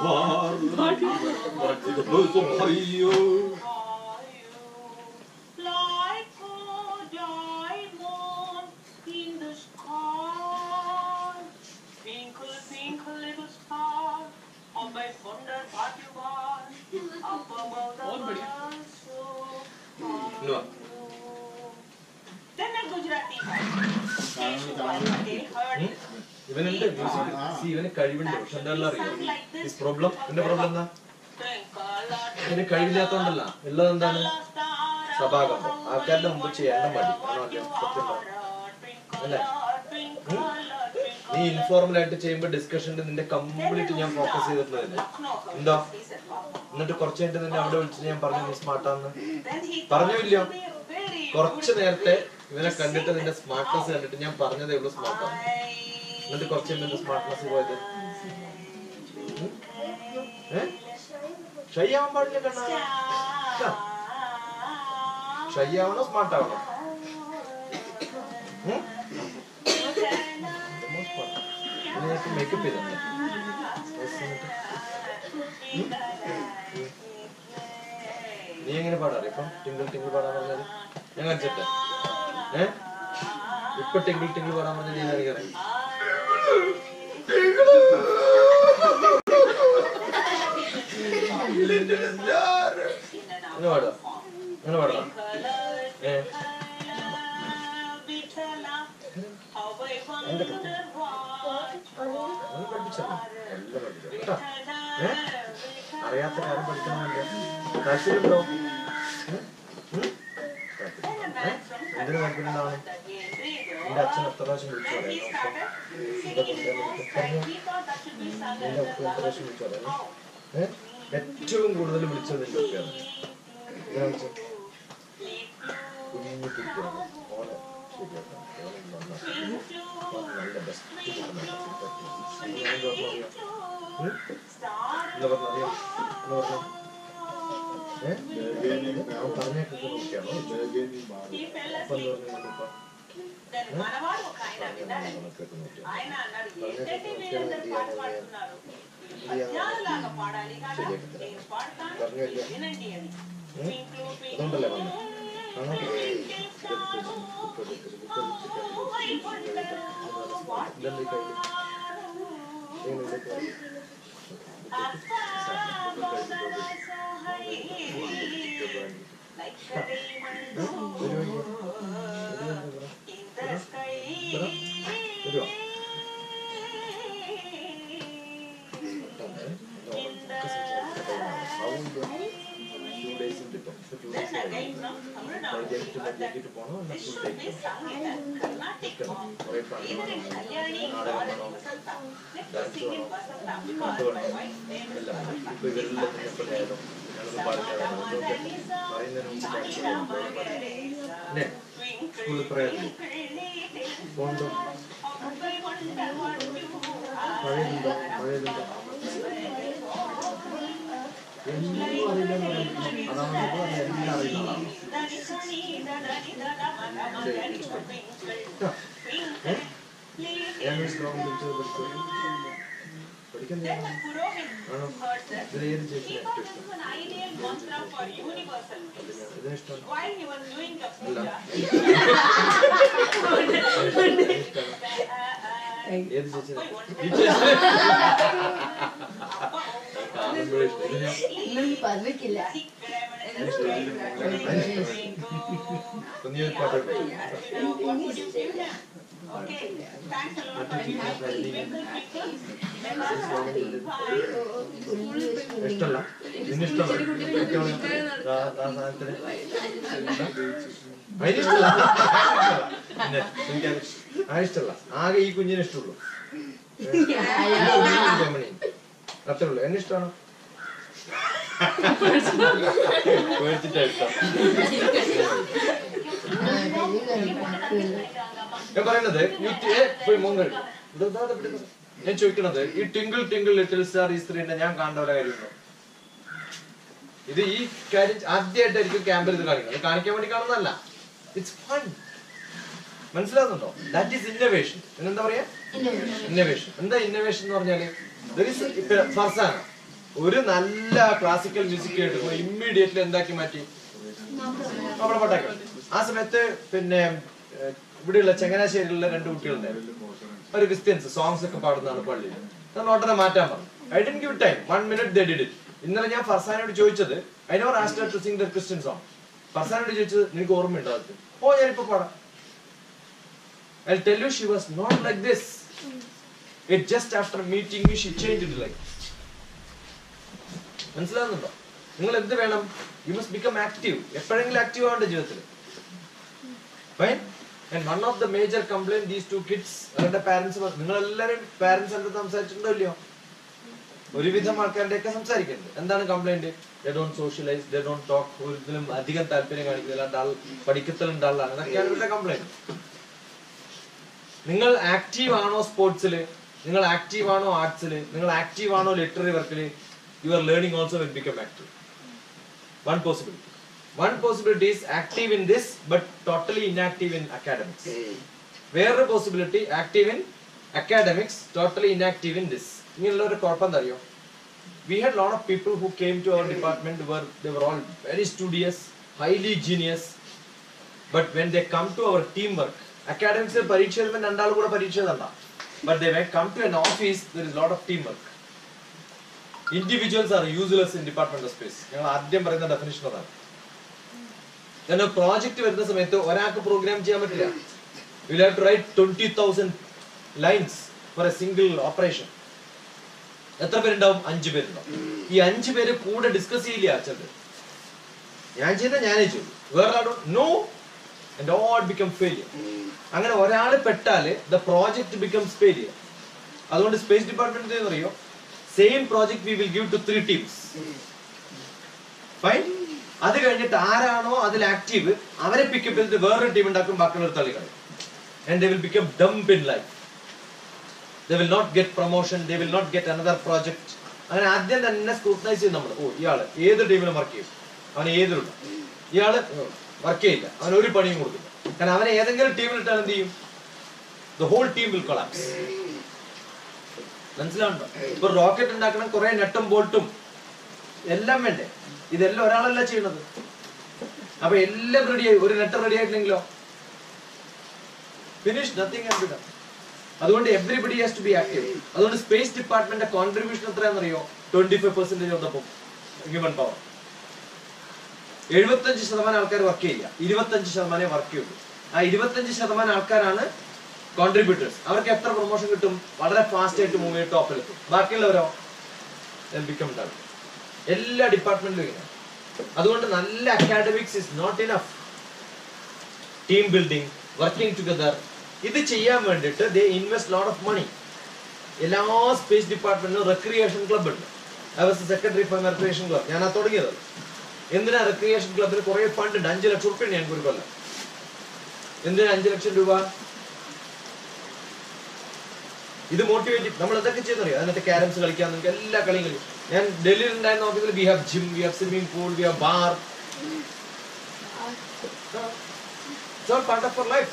S1: അയ്യോ
S8: Are you like a diamond in the sky? Twinkle, twinkle, little star, how I wonder what you are. Up above the world, so
S1: ഇങ്ങ് വാ.
S8: are you. Then a Gujarati guy came to one day, heard this.
S1: ഇവനുണ്ട് music സി ഇവന് കഴിവുണ്ട് പക്ഷെ എന്താ അറിയോ ഈ പ്രോബ്ലം എന്റെ പ്രോബ്ലം എന്താ ഇവന് കഴിവില്ലാത്തോണ്ടല്ല ഉള്ളത് എന്താണ് സഭാകമ്പം ആൾക്കാരുടെ മുമ്പ് ചെയ്യാനുള്ള മടി ആണോ അല്ലയോ സത്യം പറ അല്ലേ ഉം? നീ ഇൻഫോർമൽ ആയിട്ട് ചെയ്യുമ്പോ ഡിസ്കഷനിൽ നിന്റെ കംപ്ലീറ്റ് ഞാൻ ഫോക്കസ് ചെയ്തിട്ടുള്ളതല്ലേ എന്താ എന്നിട്ട് കുറച്ച് കഴിഞ്ഞിട്ട് നിന്നെ അവിടെ വിളിച്ചിട്ട് ഞാൻ പറഞ്ഞു നീ സ്മാർട്ടാന്ന് പറഞ്ഞോ ഇല്ലയോ കുറച്ച് നേരത്തെ ഇവനെ കണ്ടിട്ട് നിന്റെ സ്മാർട്ട്നെസ് കണ്ടിട്ട് ഞാൻ പറഞ്ഞതേ ഉള്ളൂ സ്മാർട്ടാണ് എന്നിട്ട് കുറച്ച് കഴിഞ്ഞ് നിന്റെ സ്മാർട്ട്നെസ് പോയത് ഉം? ഏ ഷൈ ആവാൻ പാടില്ല കണ്ണാ ഷൈ ആവണോ സ്മാർട്ട് ആവണോ ഉം? നിനക്ക് മേക്കപ്പ് ചെയ്തേ നീ എങ്ങനെ പാടാറ് ഇപ്പം ടിങ്കിൾ ടിങ്കിൾ പാടാൻ പറഞ്ഞാല് ഞാൻ കാണിച്ചിട്ട് ഏ ഇപ്പൊ ടിങ്കിൾ ടിങ്കിൾ പാടാൻ പറഞ്ഞാൽ നീ എനിക്കറിയാം അങ്ങനെ പാടാ അങ്ങനെ പാടാം ഏ ഒന്ന് പഠിപ്പിച്ചോ എല്ലാം പഠിപ്പിച്ചോ കേട്ടോ ഏ അറിയാത്ത കാര്യം പഠിക്കണമെന്നില്ല താല്പര്യമുണ്ടോ ഉം? ഉം? താല്പര്യം. ഏ? എന്തിനു താല്പര്യമുണ്ടാവണം എന്റെ അച്ഛൻ എത്ര പ്രാവശ്യം വിളിച്ചു പറയാം എന്റെ ഉപ്പ എത്ര പ്രാവശ്യം വിളിച്ചു പറയാം ഏ? ഏറ്റവും കൂടുതൽ വിളിച്ചത് എന്റെ ഉപ്പയാണ് ഇങ്ങനെ വിളിച്ചോ? കുഞ്ഞു കുട്ടിയാണ് ഓനെ ശരിയാക്കണം ഓനെ നന്നാക്കണം ഓൻ നല്ല ബെസ്റ്റ് ഞാൻ പറഞ്ഞറിയാം എന്താ പറഞ്ഞറിയാം എന്ന് പറഞ്ഞു ഞാൻ പറഞ്ഞൊക്കെ നോക്കിയാണോ
S8: He fell asleep. Then మనవాడు ఒక ఆయన విన్నాడండి ఆయన అన్నాడు ఏంటంటే వీళ్ళందరూ పాట పాడుతున్నారు పద్యాలలాగా పాడాలి కదా నేను పాడతాను మీరు వినండి అని ట్వింక్లు
S1: അതുകൊണ്ടല്ലേ വന്നത്?
S8: ట్వింకిల్ స్టార్ ఓ వైకుంఠం వాట్యువారు అప్పా బోధన like a diamond in the sky. In the then again from Tamil Nadu, we heard that this should be sung in a Carnatic form, either in Kalyani or in Vasanta. Let's sing in Vasanta because my wife's name is Vasanta.
S1: School prayer പോണ്ടോ പഴയതുണ്ടോ പഴയതുണ്ടോ എന്നും അറിയില്ലെന്ന് പറയുന്നത് അതാണ് നമ്മൾ എല്ലാം അറിയുന്ന ആളാണ് ഞാൻ സ്ട്രോങ് പിടിച്ചത് പഠിച്ചു പഠിക്കാൻ
S8: Then the Purohit
S1: ആണോ
S8: heard that.
S1: ഇതിൽ ഏത് ചേച്ചി
S8: He got into an ideal mantra for universal peace.
S1: ഇതിന് ഇഷ്ടം
S8: While he was doing the puja,
S1: ഏത് ചേച്ചി
S4: ഇന്നൊന്നും പറഞ്ഞിട്ടില്ല
S1: നീ ഒരു പാട്ട്
S8: Okay, thanks a lot for
S1: ഇഷ്ടല്ല നിന്നെ ഇഷ്ടമല്ല അതിനിഷ്ടല്ല പിന്നെ എനിക്കത് ആ ഇഷ്ടല്ല ആകെ ഈ കുഞ്ഞിനെ ഇഷ്ടമുള്ളൂ അത്രേ ഉള്ളൂ എന്നെ ഇഷ്ടമാണോ പേടിച്ചിട്ടാ ഇഷ്ടം ഞാൻ പറയുന്നത് you t- ഏ, പോയി മോൻ കഴിക്കും. ഇത് ഇതാ, ഇത് ഇവിടെ ഇത്. ഞാൻ ചോദിക്കണത് ഈ ടിങ്കിൾ ടിങ്കിൾ ലിറ്റിൽ സ്റ്റാർ ഈ സ്ത്രീനെ ഞാൻ കാണേണ്ട ഒരു കാര്യമുണ്ടോ ഇത് ഈ കാര്യം ആദ്യമായിട്ടായിരിക്കും ക്യാമ്പിൽ ഇത് കാണിക്കുന്നത് ഇത് കാണിക്കാൻ വേണ്ടി കാണുന്നതല്ല ഇറ്റ്സ് ഫൺ മനസ്സിലാകുന്നുണ്ടോ ദാറ്റ് ഈസ് ഇന്നോവേഷൻ എന്താ പറയാ ഇന്നോവേഷൻ എന്താ ഇന്നോവേഷൻ എന്ന് പറഞ്ഞാല് there is a- ഇപ്പൊ ഫർസാന ഒരു നല്ല ക്ലാസിക്കൽ മ്യൂസിക് കേട്ട് ഇമ്മീഡിയറ്റ്ലി എന്താക്കി മാറ്റി നമ്മുടെ പാട്ടാക്കി ആ സമയത്ത് പിന്നെ ഏഹ്, ഇവിടെയുള്ള ചങ്ങനാശ്ശേരിയിലുള്ള രണ്ട് കുട്ടികളുണ്ടായിരുന്നു ഒരു ക്രിസ്ത്യൻസ് സോങ്സ് ഒക്കെ പാടുന്നതാണ് പള്ളിയിൽ ഞാൻ ഉടനെ മാറ്റാൻ പറഞ്ഞു I done give time one minute they did it ഇന്നലെ ഞാൻ ഫർസാനോട് ചോദിച്ചത് I know asked her to sing the Christian song ഫർസാനോട് ചോദിച്ചത് നിനക്ക് ഓർമ്മയുണ്ടോ അത് ഓ ഞാനിപ്പോ പാടാം I tell you she was not like this it just after meeting you she change it like മനസ്സിലാകുന്നുണ്ടോ നിങ്ങൾ എന്ത് വേണം യു മസ്റ്റ് ബിക്കം ആക്റ്റീവ് എപ്പോഴെങ്കിലും ആക്റ്റീവ് ആവേണ്ട ജീവിതത്തിൽ fine and one of the major complaint these two kids അവരുടെ parents നിങ്ങൾ എല്ലാവരും പാരന്റ്സ് എന്താ സംസാരിച്ചിട്ടുണ്ടോ ഇല്ലയോ ഒരുവിധം ആൾക്കാരുടെ ഒക്കെ സംസാരിക്കുന്നത് എന്താണ് complaint they don't socialise they don't talk ഒരിക്കലും അധികം താല്പര്യം കാണിക്കുന്നില്ല ഡൾ പഠിക്കത്തിലുണ്ട് ഡള്ളാണ് ഇതൊക്കെയാണ് ഇവരുടെ കംപ്ലൈന്റ് നിങ്ങൾ ആക്റ്റീവ് ആണോ സ്പോർട്സിൽ നിങ്ങൾ ആക്റ്റീവ് ആണോ ആർട്സിൽ നിങ്ങൾ ആക്റ്റീവ് ആണോ ലിറ്റററി വർക്കിൽ you are learning also will become active one possibility one possibility is active in this but totally inactive in academics വേറൊരു possibility active in academics totally inactive in this ഇങ്ങനെയുള്ള ഒരു കുഴപ്പം എന്താ അറിയോ we had a lot of people who came to our department were they were all very studious highly genius but when they come to our teamwork academics പരീക്ഷ എഴുതുമ്പോൾ രണ്ടാൾ കൂടെ പരീക്ഷ എഴുതണ്ട but they when come to an office there is a lot of teamwork individuals are useless in department of space ഞങ്ങൾ ആദ്യം പറയുന്ന definition അതാണ് കാരണം പ്രോജക്റ്റ് വരുന്ന സമയത്ത് ഒരാൾക്ക് പ്രോഗ്രാം ചെയ്യാൻ പറ്റില്ല you have to write twenty thousand lines for a single operation എത്ര പേരുണ്ടാവും അഞ്ചു പേരുണ്ടാവും ഈ അഞ്ചു പേര് കൂടെ ഡിസ്കസ് ചെയ്യില്ല അച്ഛൻ ഞാൻ ചെയ്ത ഞാനേ ചെയ്തു വേറെ no and all become failure അങ്ങനെ ഒരാൾ പെട്ടാല് ദ പ്രോജക്ട് ബിക്കംസ് ഫെയിലിയർ അതുകൊണ്ട് സ്പേസ് ഡിപ്പാർട്ട്മെന്റ് അറിയോ same project we will give two three teams fine അത് കഴിഞ്ഞിട്ട് ആരാണോ അതിൽ ആക്റ്റീവ് അവരെ പിക്കപ്പ് ചെയ്തിട്ട് വേറൊരു ടീം ഉണ്ടാക്കും ബാക്കിയുള്ളവർ തള്ളിക്കളയും and they will become dump in life they will not get promotion they will not get another project അങ്ങനെ ആദ്യം തന്നെ സ്ക്രൂട്ടനൈസ് ചെയ്യും നമ്മൾ ഓ ഇയാള് ഏത് ടീമിലും വർക്ക് ചെയ്യും അവൻ ഏതിലുണ്ട് ഇയാള് വർക്ക് ചെയ്യില്ല അവൻ ഒരു പണിയും കൊടുക്കില്ല കാരണം അവനെ ഏതെങ്കിലും ടീമിൽ ഇട്ടാൽ എന്ത് ചെയ്യും the whole team will collapse മനസ്സിലാവുണ്ടോ ഇപ്പൊ റോക്കറ്റ് ഉണ്ടാക്കണം കുറെ നെട്ടും ബോൾട്ടും എല്ലാം വേണ്ടേ ഇതെല്ലാം ഒരാളല്ല ചെയ്യണത് അപ്പൊ എല്ലാം റെഡിയായി ഒരു നെട്ട് റെഡി ആയിട്ടില്ലെങ്കിലോ ഫിനിഷ് നത്തിങ് ആൻഡ് ഡൺ അതുകൊണ്ട് everybody has to be active അതുകൊണ്ട് സ്പേസ് ഡിപ്പാർട്ട്മെന്റ് കോൺട്രിബ്യൂഷൻ എത്രയാണെന്നറിയോ twenty five percentage of human power എഴുപത്തഞ്ച് ശതമാനം ആൾക്കാർ വർക്ക് ചെയ്യില്ല ഇരുപത്തഞ്ച് ശതമാനമേ വർക്ക് ചെയ്യുള്ളൂ ആ ഇരുപത്തഞ്ച് ശതമാനം ആൾക്കാരാണ് കോൺട്രിബ്യൂട്ടേഴ്സ് അവർക്ക് എത്ര പ്രൊമോഷൻ കിട്ടും വളരെ ഫാസ്റ്റ് ആയിട്ട് മൂവ് ചെയ്ത് ടോപ്പിലെത്തും ബാക്കിയുള്ളവരോ ബിക്കം ഡൺ എല്ലാ ഡിപ്പാർട്ട്മെന്റിലും ഇങ്ങനെ അതുകൊണ്ട് നല്ല academics is not enough team building working together ഇത് ചെയ്യാൻ വേണ്ടിയിട്ട് they invest lot of money എല്ലാ സ്പേസ് ഡിപ്പാർട്ട്മെന്റിലും റെക്രിയേഷൻ ക്ലബ് ഉണ്ട് I was secretary for recreation club ഞാനാ തുടങ്ങിയത് എന്തിനാ റെക്രിയേഷൻ ക്ലബിന് കുറെ ഫണ്ട് ഉണ്ട് അഞ്ചു ലക്ഷം റുപ്യ ഞങ്ങൾക്ക് ഒരു കൊല്ലം എന്തിനാ അഞ്ചു ലക്ഷം രൂപ ഇത് മോട്ടിവേറ്റ് നമ്മൾ എന്തൊക്കെ ചെയ്യുന്നറിയോ അതിനകത്ത് ക്യാരംസ് കളിക്കാൻ നിങ്ങൾക്ക് എല്ലാ കളിയും കളിക്കും ഞാൻ ഡൽഹിയിൽ ഉണ്ടായിരുന്ന ഓഫീസിൽ we have gym we have swimming pool we have bar part of life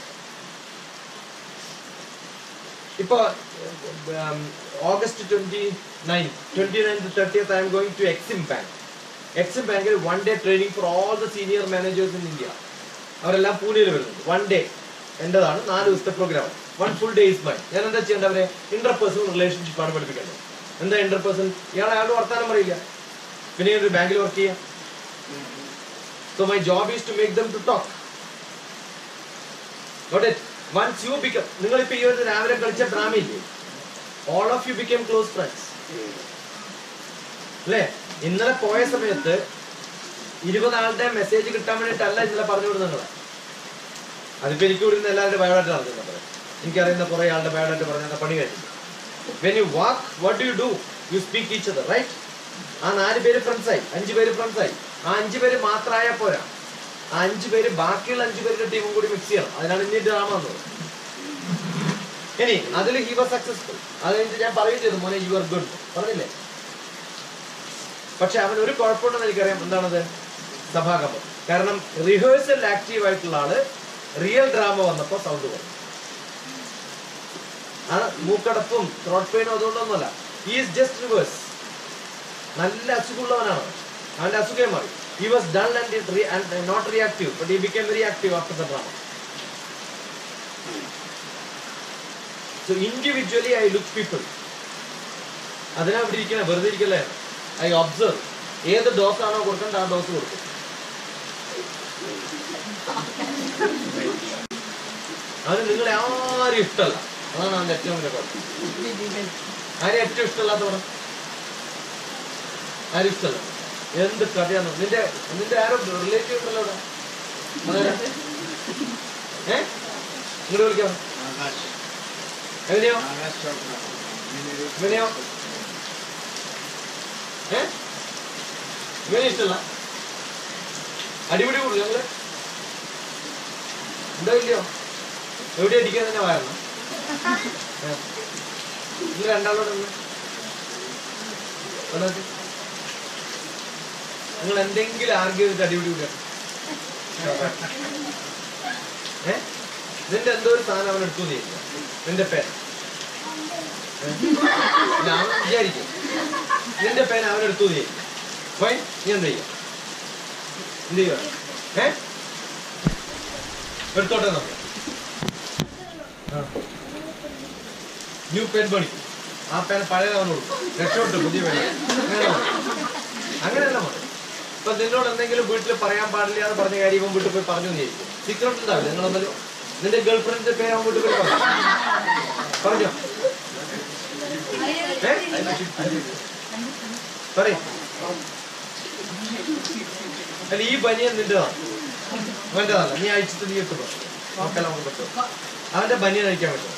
S1: ഇപ്പൊ August twenty nine twenty nine thirtieth I'm going to Exim bank Exim ബാങ്കിൽ one day training for all the senior managers in India അവരെല്ലാം പൂനെയിൽ വരുന്നുണ്ട് one day എന്റേതാണ് നാല് ദിവസത്തെ programme one full day is my ഞാൻ എന്താ ചെയ്യേണ്ടത് അവരെ ഇന്റർ പേഴ്സണൽ റിലേഷൻഷിപ്പ് ആണ് പഠിപ്പിക്കേണ്ടത് എന്താ ഇന്റർ പേഴ്സൺ ഇയാൾ അയാളുടെ വർത്താനം പറയില്ല പിന്നെ ഒരു ബാങ്കിൽ വർക്ക് ചെയ്യാം so my job is to make them to talk Got it? Once you become, നിങ്ങൾ ഇപ്പൊ ഈ ഒരു രാവിലെ കളിച്ച ഡ്രാമയില്ലേ all of you become close friends അല്ലേ ഇന്നലെ പോയ സമയത്ത് ഇരുപത് ആളുടെ മെസ്സേജ് കിട്ടാൻ വേണ്ടിയിട്ടല്ല ഇന്നലെ പറഞ്ഞു വിടുന്നത് നിങ്ങളെ അതിപ്പോ എനിക്ക് വിടുന്ന എല്ലാവരുടെ ബയോഡാറ്റ നടക്കുന്നത് എനിക്കറിയുന്ന കുറെ ആളുടെ ബയോഡാറ്റ പറഞ്ഞ പണി കഴിഞ്ഞു when you walk what do you do you speak each other right ആ നാല് പേര് ഫ്രണ്ട്സ് ആയി അഞ്ച് പേര് ഫ്രണ്ട്സ് ആയി ആ അഞ്ച് പേര് മാത്രമായാൽ പോരാ ആ അഞ്ച് പേര് ബാക്കിയുള്ള അഞ്ച് പേരുടെ ടീമും കൂടി മിക്സ് ചെയ്യണം അതിനാണ് ഇന്ത്യൻ ഡ്രാമ എന്നത് ഇനി അതിൽ ഹി വാസ് സക്സസ്ഫുൾ അത് കഴിഞ്ഞിട്ട് ഞാൻ പറയുകയും ചെയ്തു മോനെ യു ആർ ഗുഡ് പറഞ്ഞില്ലേ പക്ഷെ അവൻ ഒരു കുഴപ്പമുണ്ടെന്ന് എനിക്കറിയാം എന്താണത് സഭാകമ്പം കാരണം റിഹേഴ്സൽ ആക്റ്റീവ് ആയിട്ടുള്ള ആള് റിയൽ ഡ്രാമ വന്നപ്പോ സൗണ്ട് കുറഞ്ഞു ആ മൂക്കടപ്പും ത്രോട്ട് പെയിനും അതുകൊണ്ടൊന്നുമല്ല ഈസ് ജസ്റ്റ് റിവേഴ്സ് നല്ല അസുഖമുള്ളവനാണ് അവൻ. അവന്റെ അസുഖം മാറി he was dull and, it re- and not reactive but he became very active after the drama so individually i look people അതിനാ ഇവിടെ ഇരിക്കണേ വെറുതെ ഇരിക്കല്ലേ ഐ ഒബ്സർവ് ഏത് ഡോസ് ആണോ കൊടുക്കേണ്ട ആ ഡോസ് കൊടുക്കും അവന് നിങ്ങളെ ആരും ഇഷ്ടമല്ല അതാണ് അവന്റെ ഏറ്റവും വലിയ കുഴപ്പം ആരും ഏറ്റവും ഇഷ്ടമല്ലാത്തവണ് ആരും ഇഷ്ടമല്ല എന്ത് കഥയാണ് നിന്റെ നിന്റെ ആരോ റിലേറ്റീവ് ഉണ്ടല്ലോ അവിടെ അതാരാ? ഏ ഇങ്ങോട്ട് വിളിക്കാം എങ്ങനെയോ ഇവനെയോ ഏ ഇവനെ ഇഷ്ടമല്ല അടിപിടി കൂടും ഞങ്ങള് ഉണ്ടോ ഇല്ലയോ എവിടെ അടിക്കാൻ തന്നെ വരണം നിങ്ങൾ രണ്ടാളോട് ഒന്ന് ഒന്ന് നോക്ക്. നിങ്ങൾ എന്തെങ്കിലും ആർഗ്യ ചെയ്തിട്ട് അടിപിടി കൂടിയാണ് ഏ നിന്റെ എന്തോ ഒരു സാധനം അവൻ എടുത്തു നീ നിന്റെ പേൻ ഇല്ല, അവൻ വിചാരിക്കും നിന്റെ പേൻ അവൻ എടുത്തു നീ ഫൈൻ നീ എന്ത് ചെയ്യും എന്ത് ചെയ്യുക ഏ എടുത്തോട്ടെ നമുക്ക് ന്യൂ പെൻ പണി ആ പേൻ പഴയ അവൻ കൊടുക്കും രക്ഷപ്പെട്ടു പുതിയ പേൻ അങ്ങനെ മതി. അങ്ങനെയല്ല മതി ഇപ്പൊ നിന്നോട് എന്തെങ്കിലും വീട്ടിൽ പറയാൻ പാടില്ല എന്ന് പറഞ്ഞ കാര്യം ഇവൻ വീട്ടിൽ പോയി പറഞ്ഞു നീയിരിക്കും സീക്രട്ട് ഉണ്ടാവില്ല നിങ്ങൾ തമ്മിൽ നിന്റെ ഗേൾ ഫ്രണ്ടിന്റെ പേര് അവൻ വീട്ടിൽ പോയി പറഞ്ഞു പറഞ്ഞോ ഏ പറയും അല്ല ഈ ബനിയൻ നിന്റെതാണ് അവന്റെതല്ല നീ അയച്ചിട്ട് നീ ഇട്ടു നോക്കാൻ നമുക്ക് പറ്റുമോ അവന്റെ ബനിയൻ അയക്കാൻ പറ്റുമോ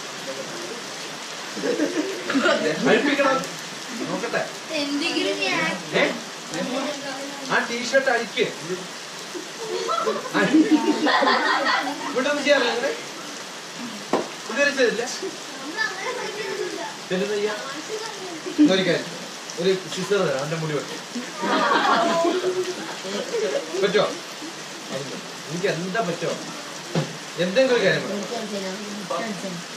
S1: അഴിപ്പിക്കണം നോക്കട്ടെ
S2: എന്തെങ്കിലും ഞാൻ
S1: ഏ ആ ടീഷർട്ട് അഴിക്ക് ഇവിടെ ഒന്നും ചെയ്യാറില്ല അങ്ങനെ ഇതുവരെ ചെയ്തില്ല
S2: നമ്മൾ അങ്ങനെ പഠിക്കുന്നില്ല
S1: പിന്നെ ചെയ്യാം ഒരു കാര്യം ഒരു സിസ്റ്റർ തരാം അവന്റെ മുടി വെട്ടും പറ്റോ എനിക്ക് എന്താ പറ്റോ എന്തെങ്കിലും ഒരു കാര്യം പറ.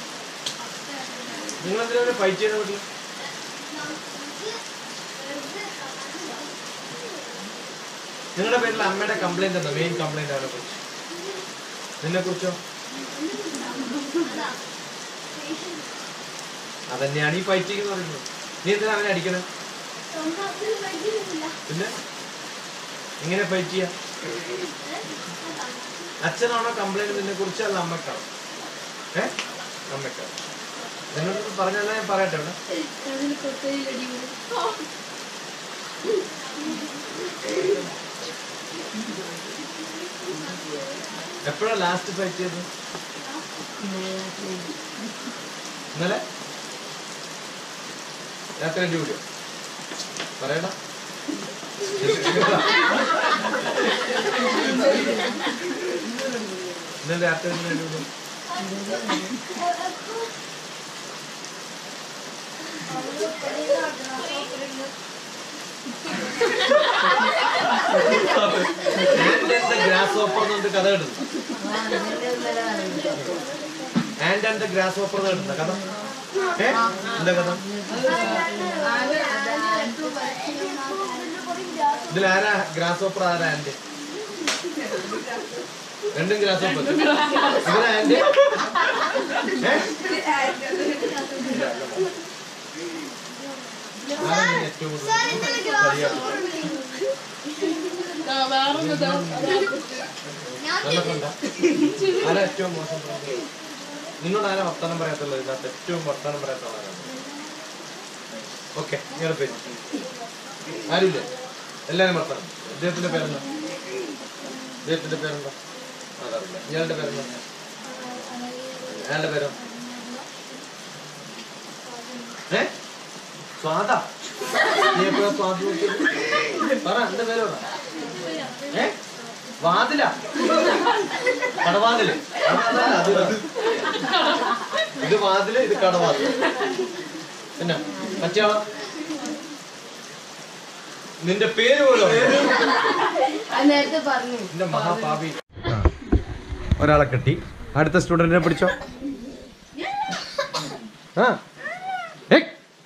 S1: നിങ്ങൾ എന്തിനാ ഫൈറ്റ് ചെയ്യുന്ന വീട്ടിൽ നിങ്ങളുടെ പേരിൽ അമ്മയുടെ കംപ്ലൈന്റ് എന്താ മെയിൻ കംപ്ലൈന്റ് അവനെ കുറിച്ച് നിന്നെ കുറിച്ചോ അതന്നെയാണ് ഈ ഫൈറ്റിംഗ് എന്ന് പറയുന്നത് നീ എന്തിനാ അവനെ അടിക്കണേ പിന്നെ എങ്ങനെ ഫൈറ്റ് ചെയ്യാ അച്ഛനാണോ കംപ്ലൈന്റ് നിന്നെ കുറിച്ച് അല്ല അമ്മക്കാണോ ഏ അമ്മക്കാണോ എന്നോട് പറഞ്ഞാൽ ഞാൻ പറയട്ടെ ഇവിടെ എപ്പോഴാ ലാസ്റ്റ് ഫൈറ്റ് ചെയ്തത് ഇന്നലെ രാത്രി എന്റെ വീഡിയോ പറയണ്ട ഇന്നലെ രാത്രി എന്റെ വീഡിയോ ഗ്രാസ് ഓപ്പർ എന്നുണ്ട് കഥ കിട്ടുന്നു and and the grasshopper കിട്ടുന്ന കഥ ഏ എന്താ കഥ ഇതിൽ ആരാ ഗ്രാസ് ഓപ്പർ ആരാ ആൻഡ് രണ്ടും ഗ്രാസ് ഓപ്പർ ഇതിന് ആൻഡ് ഏ ആരാണ് ഏറ്റവും കൂടുതൽ നല്ല ഫ്രണ്ടാ ആരാ ഏറ്റവും മോശം friend? നിന്നോട് ആരാ വർത്തമാനം പറയാത്തുള്ളത് ഇതിനകത്ത് ഏറ്റവും വർത്തമാനം പറയാത്ത ആരാണ് ഓക്കെ നിങ്ങളുടെ പേര് ആരുമില്ലേ എല്ലാവരും വർത്തമാനം ഇദ്ദേഹത്തിന്റെ പേരെന്താ ഇദ്ദേഹത്തിന്റെ പേരെന്താ അതറിയില്ല ഇയാളുടെ പേരെന്താ അയാളുടെ പേരോ ഏ സ്വാദ നീ എപ്പോഴാ സ്വാദ് നോക്കിയത് പറ എന്റെ പേര് പറ ഏ വാതില കടവാതില് അതല്ല, അത് വേറെ. ഇത് വാതില് ഇത് കടവാതില് പിന്നെ മറ്റേ ആളോ നിന്റെ പേര് പോലും അറിയില്ല.
S4: നേരത്തെ പറഞ്ഞു
S1: നിന്റെ മഹാപാപി ഒരാളെ കിട്ടി അടുത്ത സ്റ്റുഡന്റിനെ പിടിച്ചോ ആ ഏയ്.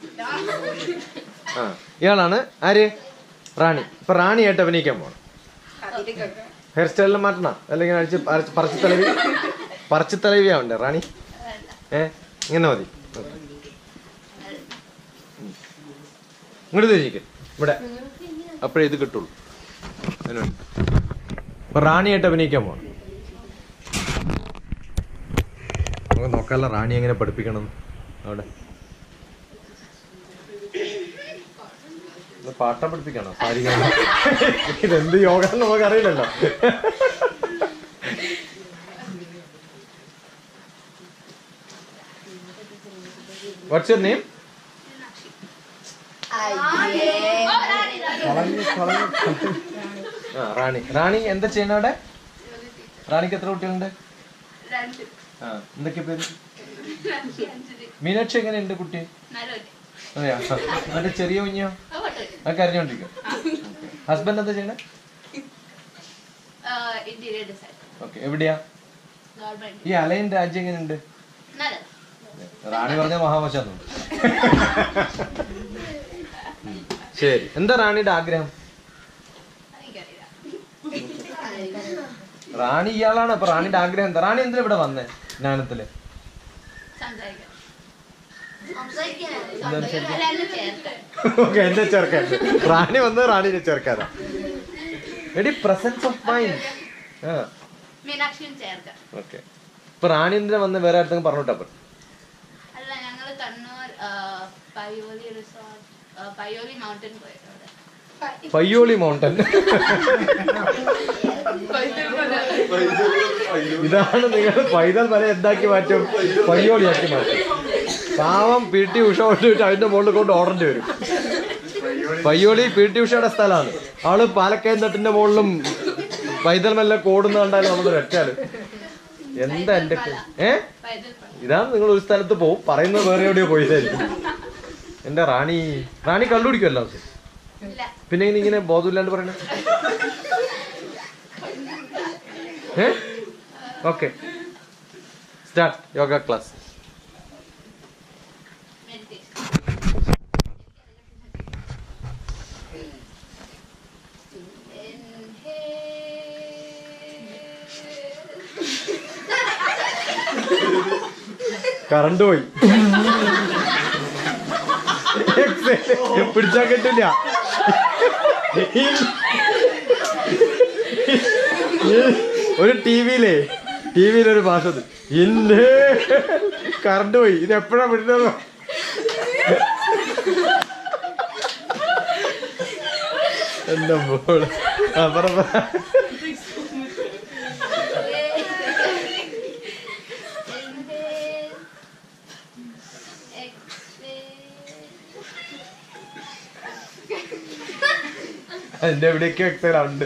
S1: ആ ഇയാളാണ് ആര് റാണി ഇപ്പൊ റാണിയായിട്ട് അഭിനയിക്കാൻ പോണം ഹെയർ സ്റ്റൈലിൽ മാറ്റണം അല്ലെങ്കിൽ അടിച്ച് അരച്ച് പറിച്ചു തലവി പറിച്ചു തലവിയാവണ്ടേ റാണി ഏ ഇങ്ങനെ മതി Okay. ഉം. ഇങ്ങോട്ട് തിരിഞ്ഞിക്ക് ഇവിടെ അപ്പോഴേ ഇത് കിട്ടുള്ളൂ അതിന് വേണ്ടി അപ്പൊ റാണിയായിട്ട് അഭിനയിക്കാൻ പോണം നമുക്ക് നോക്കാമല്ലോ റാണി എങ്ങനെ പഠിപ്പിക്കണം അവിടെ ഇത് പാട്ടം പഠിപ്പിക്കണോ സാരി ഇതെന്ത് യോഗ എന്ന് നമുക്ക് അറിയില്ലല്ലോ വാട്ട്സ് യുവർ നെയിം ആ റാണി റാണി എന്താ ചെയ്യണ അവിടെ റാണിക്ക് എത്ര കുട്ടികളുണ്ട് ആ എന്തൊക്കെ പേര് മീനാക്ഷി എങ്ങനെയുണ്ട് കുട്ടി അതെയാ മറ്റേ ചെറിയ കുഞ്ഞോ ആ കരഞ്ഞോണ്ടിരിക്കും ഹസ്ബൻഡ് എന്താ ചെയ്യണേ
S7: ഇന്റീരിയർ ഡിസൈൻ
S1: ഓക്കെ എവിടെയാ
S7: ഗവൺമെന്റ്
S1: ഈ അലയൻ രാജ്യം എങ്ങനെയുണ്ട്
S7: നല്ല
S1: റാണി പറഞ്ഞ മഹാവശാന്ന് ശരി എന്താ റാണിയുടെ ആഗ്രഹം
S7: എനിക്കറിയില്ല
S1: റാണി ഇയാളാണ് അപ്പൊ റാണിയുടെ ആഗ്രഹം എന്താ റാണി എന്തിനാ ഇവിടെ വന്നേ ജ്ഞാനത്തില്
S7: സംസാരിക്കാം
S1: എന്താ സംസാരിക്കാൻ?
S7: എല്ലാവരും ചേർക്കാൻ
S1: ഓക്കെ എന്നെ ചേർക്കാൻ റാണി വന്ന് റാണിനെ ചേർക്കാതാ എടി പ്രസൻസ് ഓഫ് മൈൻഡ് ആ
S7: മീനാക്ഷിയും ചേർക്കാം
S1: ഓക്കെ ഇപ്പൊ റാണി എന്തിനാ വന്ന് വേറെ അടുത്തെങ്കിലും പറഞ്ഞോട്ടാ അപ്പൊ
S7: അല്ല ഞങ്ങള് കണ്ണൂർ ആ, പയ്യോളി റിസോർട്ട് ആ, പയ്യോളി മൗണ്ടൻ പോയിട്ട് അവിടെ
S1: പയ്യോളി മൗണ്ടൻ ഇതാണ് നിങ്ങൾ പൈതൽ മല എന്താക്കി മാറ്റും പയ്യോളിയാക്കി മാറ്റും പാവം പി ടി ഉഷ കൊണ്ടുപോയിട്ട് അതിന്റെ മുകളിൽ കൊണ്ട് ഓടേണ്ടി വരും പയ്യോളി പി ടി ഉഷയുടെ സ്ഥലമാണ് ആള് പാലക്കയം തട്ടിന്റെ മുകളിലും പൈതൽ മല കോടുന്ന കണ്ടാലും നമ്മൾ രക്ഷാല് എന്താ എന്റെ ഏ
S7: പൈതൽ പള്ളി.
S1: ഇതാണ് നിങ്ങൾ ഒരു സ്ഥലത്ത് പോവും പറയുന്നത് വേറെ എവിടെയോ പോയതായിരിക്കും എന്റെ റാണി റാണി കണ്ടുപിടിക്കുമല്ലോ പക്ഷെ
S7: ഇല്ല
S1: പിന്നെ ഇങ്ങനെ ഇങ്ങനെ ബോധമില്ലാണ്ട് പറയണ ഏ okay start yoga class
S7: meditation
S1: current പോയി പിടിച്ചാ കിട്ടില്ല ഒരു ടി വിയിലേ ടി വിയിലൊരു ഭാഷ ഇന്നേ കറണ്ട് പോയി ഇത് എപ്പോഴാ വിടുന്നത് എന്റെ മോള് ആ പറ പറ.
S7: Inhale. Exhale.
S1: എന്റെ എവിടെയൊക്കെ എക്സൈൽ ഉണ്ട്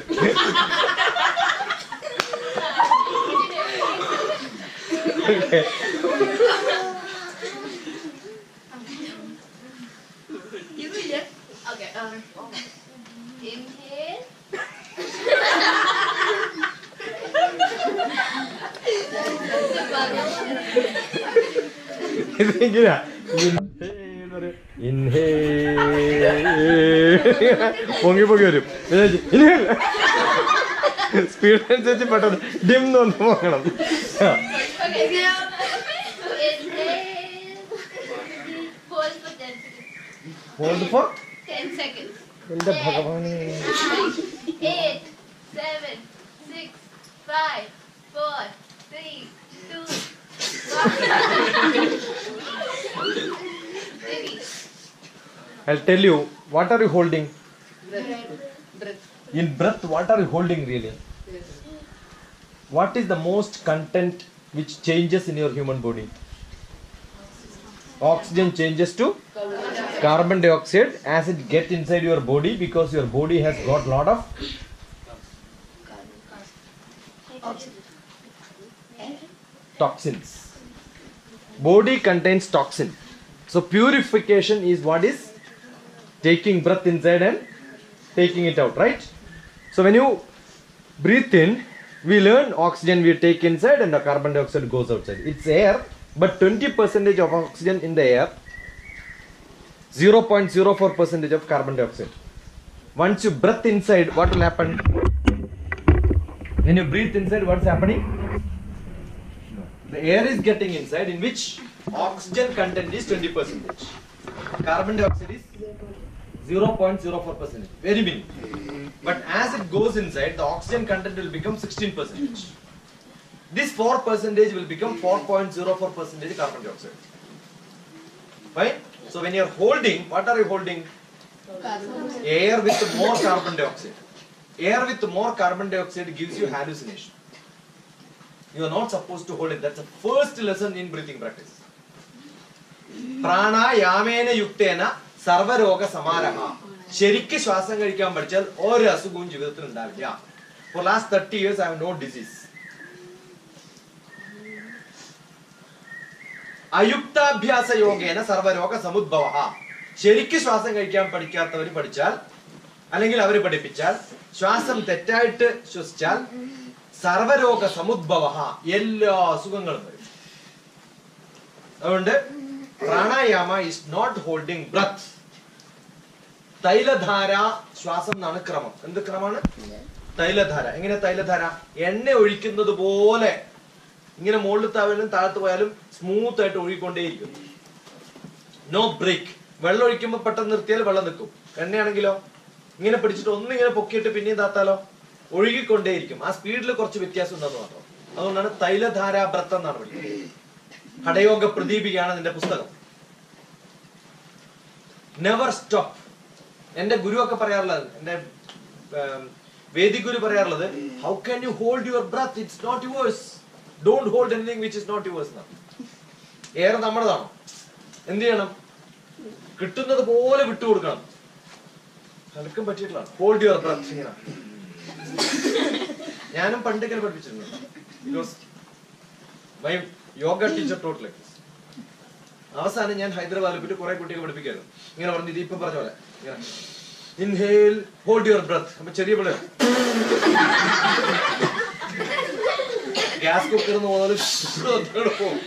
S7: Okay. Um, inhale.
S1: ഇതെങ്ങനെയാ ഇൻഹേ പൊങ്ങി പൊങ്ങി വരും സ്പീഡ് അനുസരിച്ച് പെട്ടെന്ന് ഡിം എന്ന് വന്ന് പോകണം
S7: Okay. Inhale. Hold for 10 seconds.
S1: Hold for
S7: 10 seconds.
S1: എന്റെ ഭഗവാനെ
S7: Nine, eight, seven, six, five, four, three, two, one. Finish.
S1: I'll tell you what are you holding in breath what are you holding really what is the most content which changes in your human body oxygen changes to carbon dioxide as it get inside your body because your body has got lot of toxins body contains toxin so purification is what is taking breath inside and taking it out right so when you breathe in we learn oxygen we take inside and the carbon dioxide goes outside it's air but 20 percentage of oxygen in the air 0.04 percentage of carbon dioxide once you breath inside what will happen when you breathe inside what's happening the air is getting inside in which oxygen content is 20 percentage carbon dioxide is 0.04 percentage very minimal but as it goes inside the oxygen content will become 16 percentage this 4 percentage will become 4.04 percentage carbon dioxide right so when you are holding what are you holding air with more carbon dioxide air with more carbon dioxide gives you hallucination you are not supposed to hold it that's the first lesson in breathing practice പ്രാണായാമേന യുക്തേന സർവരോഗ സമാരഹ ശരിക്ക് ശ്വാസം കഴിക്കാൻ പഠിച്ചാൽ ഒരു അസുഖവും ജീവിതത്തിൽ ഉണ്ടാവില്ല for last thirty years I have no disease അയുക്താഭ്യാസ യോഗേന സർവരോഗ സമുദ്ഭവ ശരിക്ക് ശ്വാസം കഴിക്കാൻ പഠിക്കാത്തവർ പഠിച്ചാൽ അല്ലെങ്കിൽ അവർ പഠിപ്പിച്ചാൽ ശ്വാസം തെറ്റായിട്ട് ശ്വസിച്ചാൽ സർവരോഗ സമുദ്ഭവ എല്ലാ അസുഖങ്ങളും വരും അതുകൊണ്ട് pranayama is not holding breath തൈലധാര ശ്വാസം എന്നാണ് ക്രമം എന്ത് ക്രമമാണ് തൈലധാര എങ്ങനെ തൈലധാര എണ്ണ ഒഴിക്കുന്നത് പോലെ ഇങ്ങനെ മുകളിൽ താവാലും താഴത്ത് പോയാലും സ്മൂത്ത് ആയിട്ട് ഒഴുകിക്കൊണ്ടേയിരിക്കും നോ ബ്രേക്ക് വെള്ളം ഒഴിക്കുമ്പോൾ പെട്ടെന്ന് നിർത്തിയാൽ വെള്ളം നിൽക്കും എണ്ണയാണെങ്കിലോ ഇങ്ങനെ പിടിച്ചിട്ട് ഒന്നിങ്ങനെ പൊക്കിയിട്ട് പിന്നെയും താത്താലോ ഒഴുകിക്കൊണ്ടേയിരിക്കും ആ സ്പീഡിൽ കുറച്ച് വ്യത്യാസം ഉണ്ടെന്ന് മാത്രം അതുകൊണ്ടാണ് തൈലധാര ബ്രത്ത് എന്നാണ് വിളിക്കുന്നത് ഹടയോഗ പ്രദീപികയാണ് നിന്റെ പുസ്തകം നെവർ സ്റ്റോപ്പ് എന്റെ ഗുരു ഒക്കെ പറയാറുള്ളത് എന്റെ വേദി ഗുരു പറയാറുള്ളത് how can you hold your breath it's not yours don't hold anything which is not yours air നമ്മുടേതാണോ എന്ത് ചെയ്യണം കിട്ടുന്നത് പോലെ വിട്ടുകൊടുക്കണം കളിക്കും പറ്റിയിട്ടില്ല ഹോൾഡ് യുവർ ബ്രത്ത് ഇങ്ങനെ ഞാനും പണ്ട് ഇങ്ങനെ പഠിപ്പിച്ചിരുന്നു because my yoga teacher taught like അവസാനം ഞാൻ ഹൈദരാബാദിൽ പോയിട്ട് കുറെ കുട്ടികൾ പഠിപ്പിക്കായിരുന്നു ഇങ്ങനെ പറഞ്ഞു ഇത് ഇപ്പൊ പറഞ്ഞ പോലെ ഇൻഹേൽ ഹോൾഡ് യുവർ ബ്രത്ത് അപ്പൊ ചെറിയ പിള്ളേർ ഗ്യാസ് കുക്കർ എന്ന് പോകുന്നത് പോകും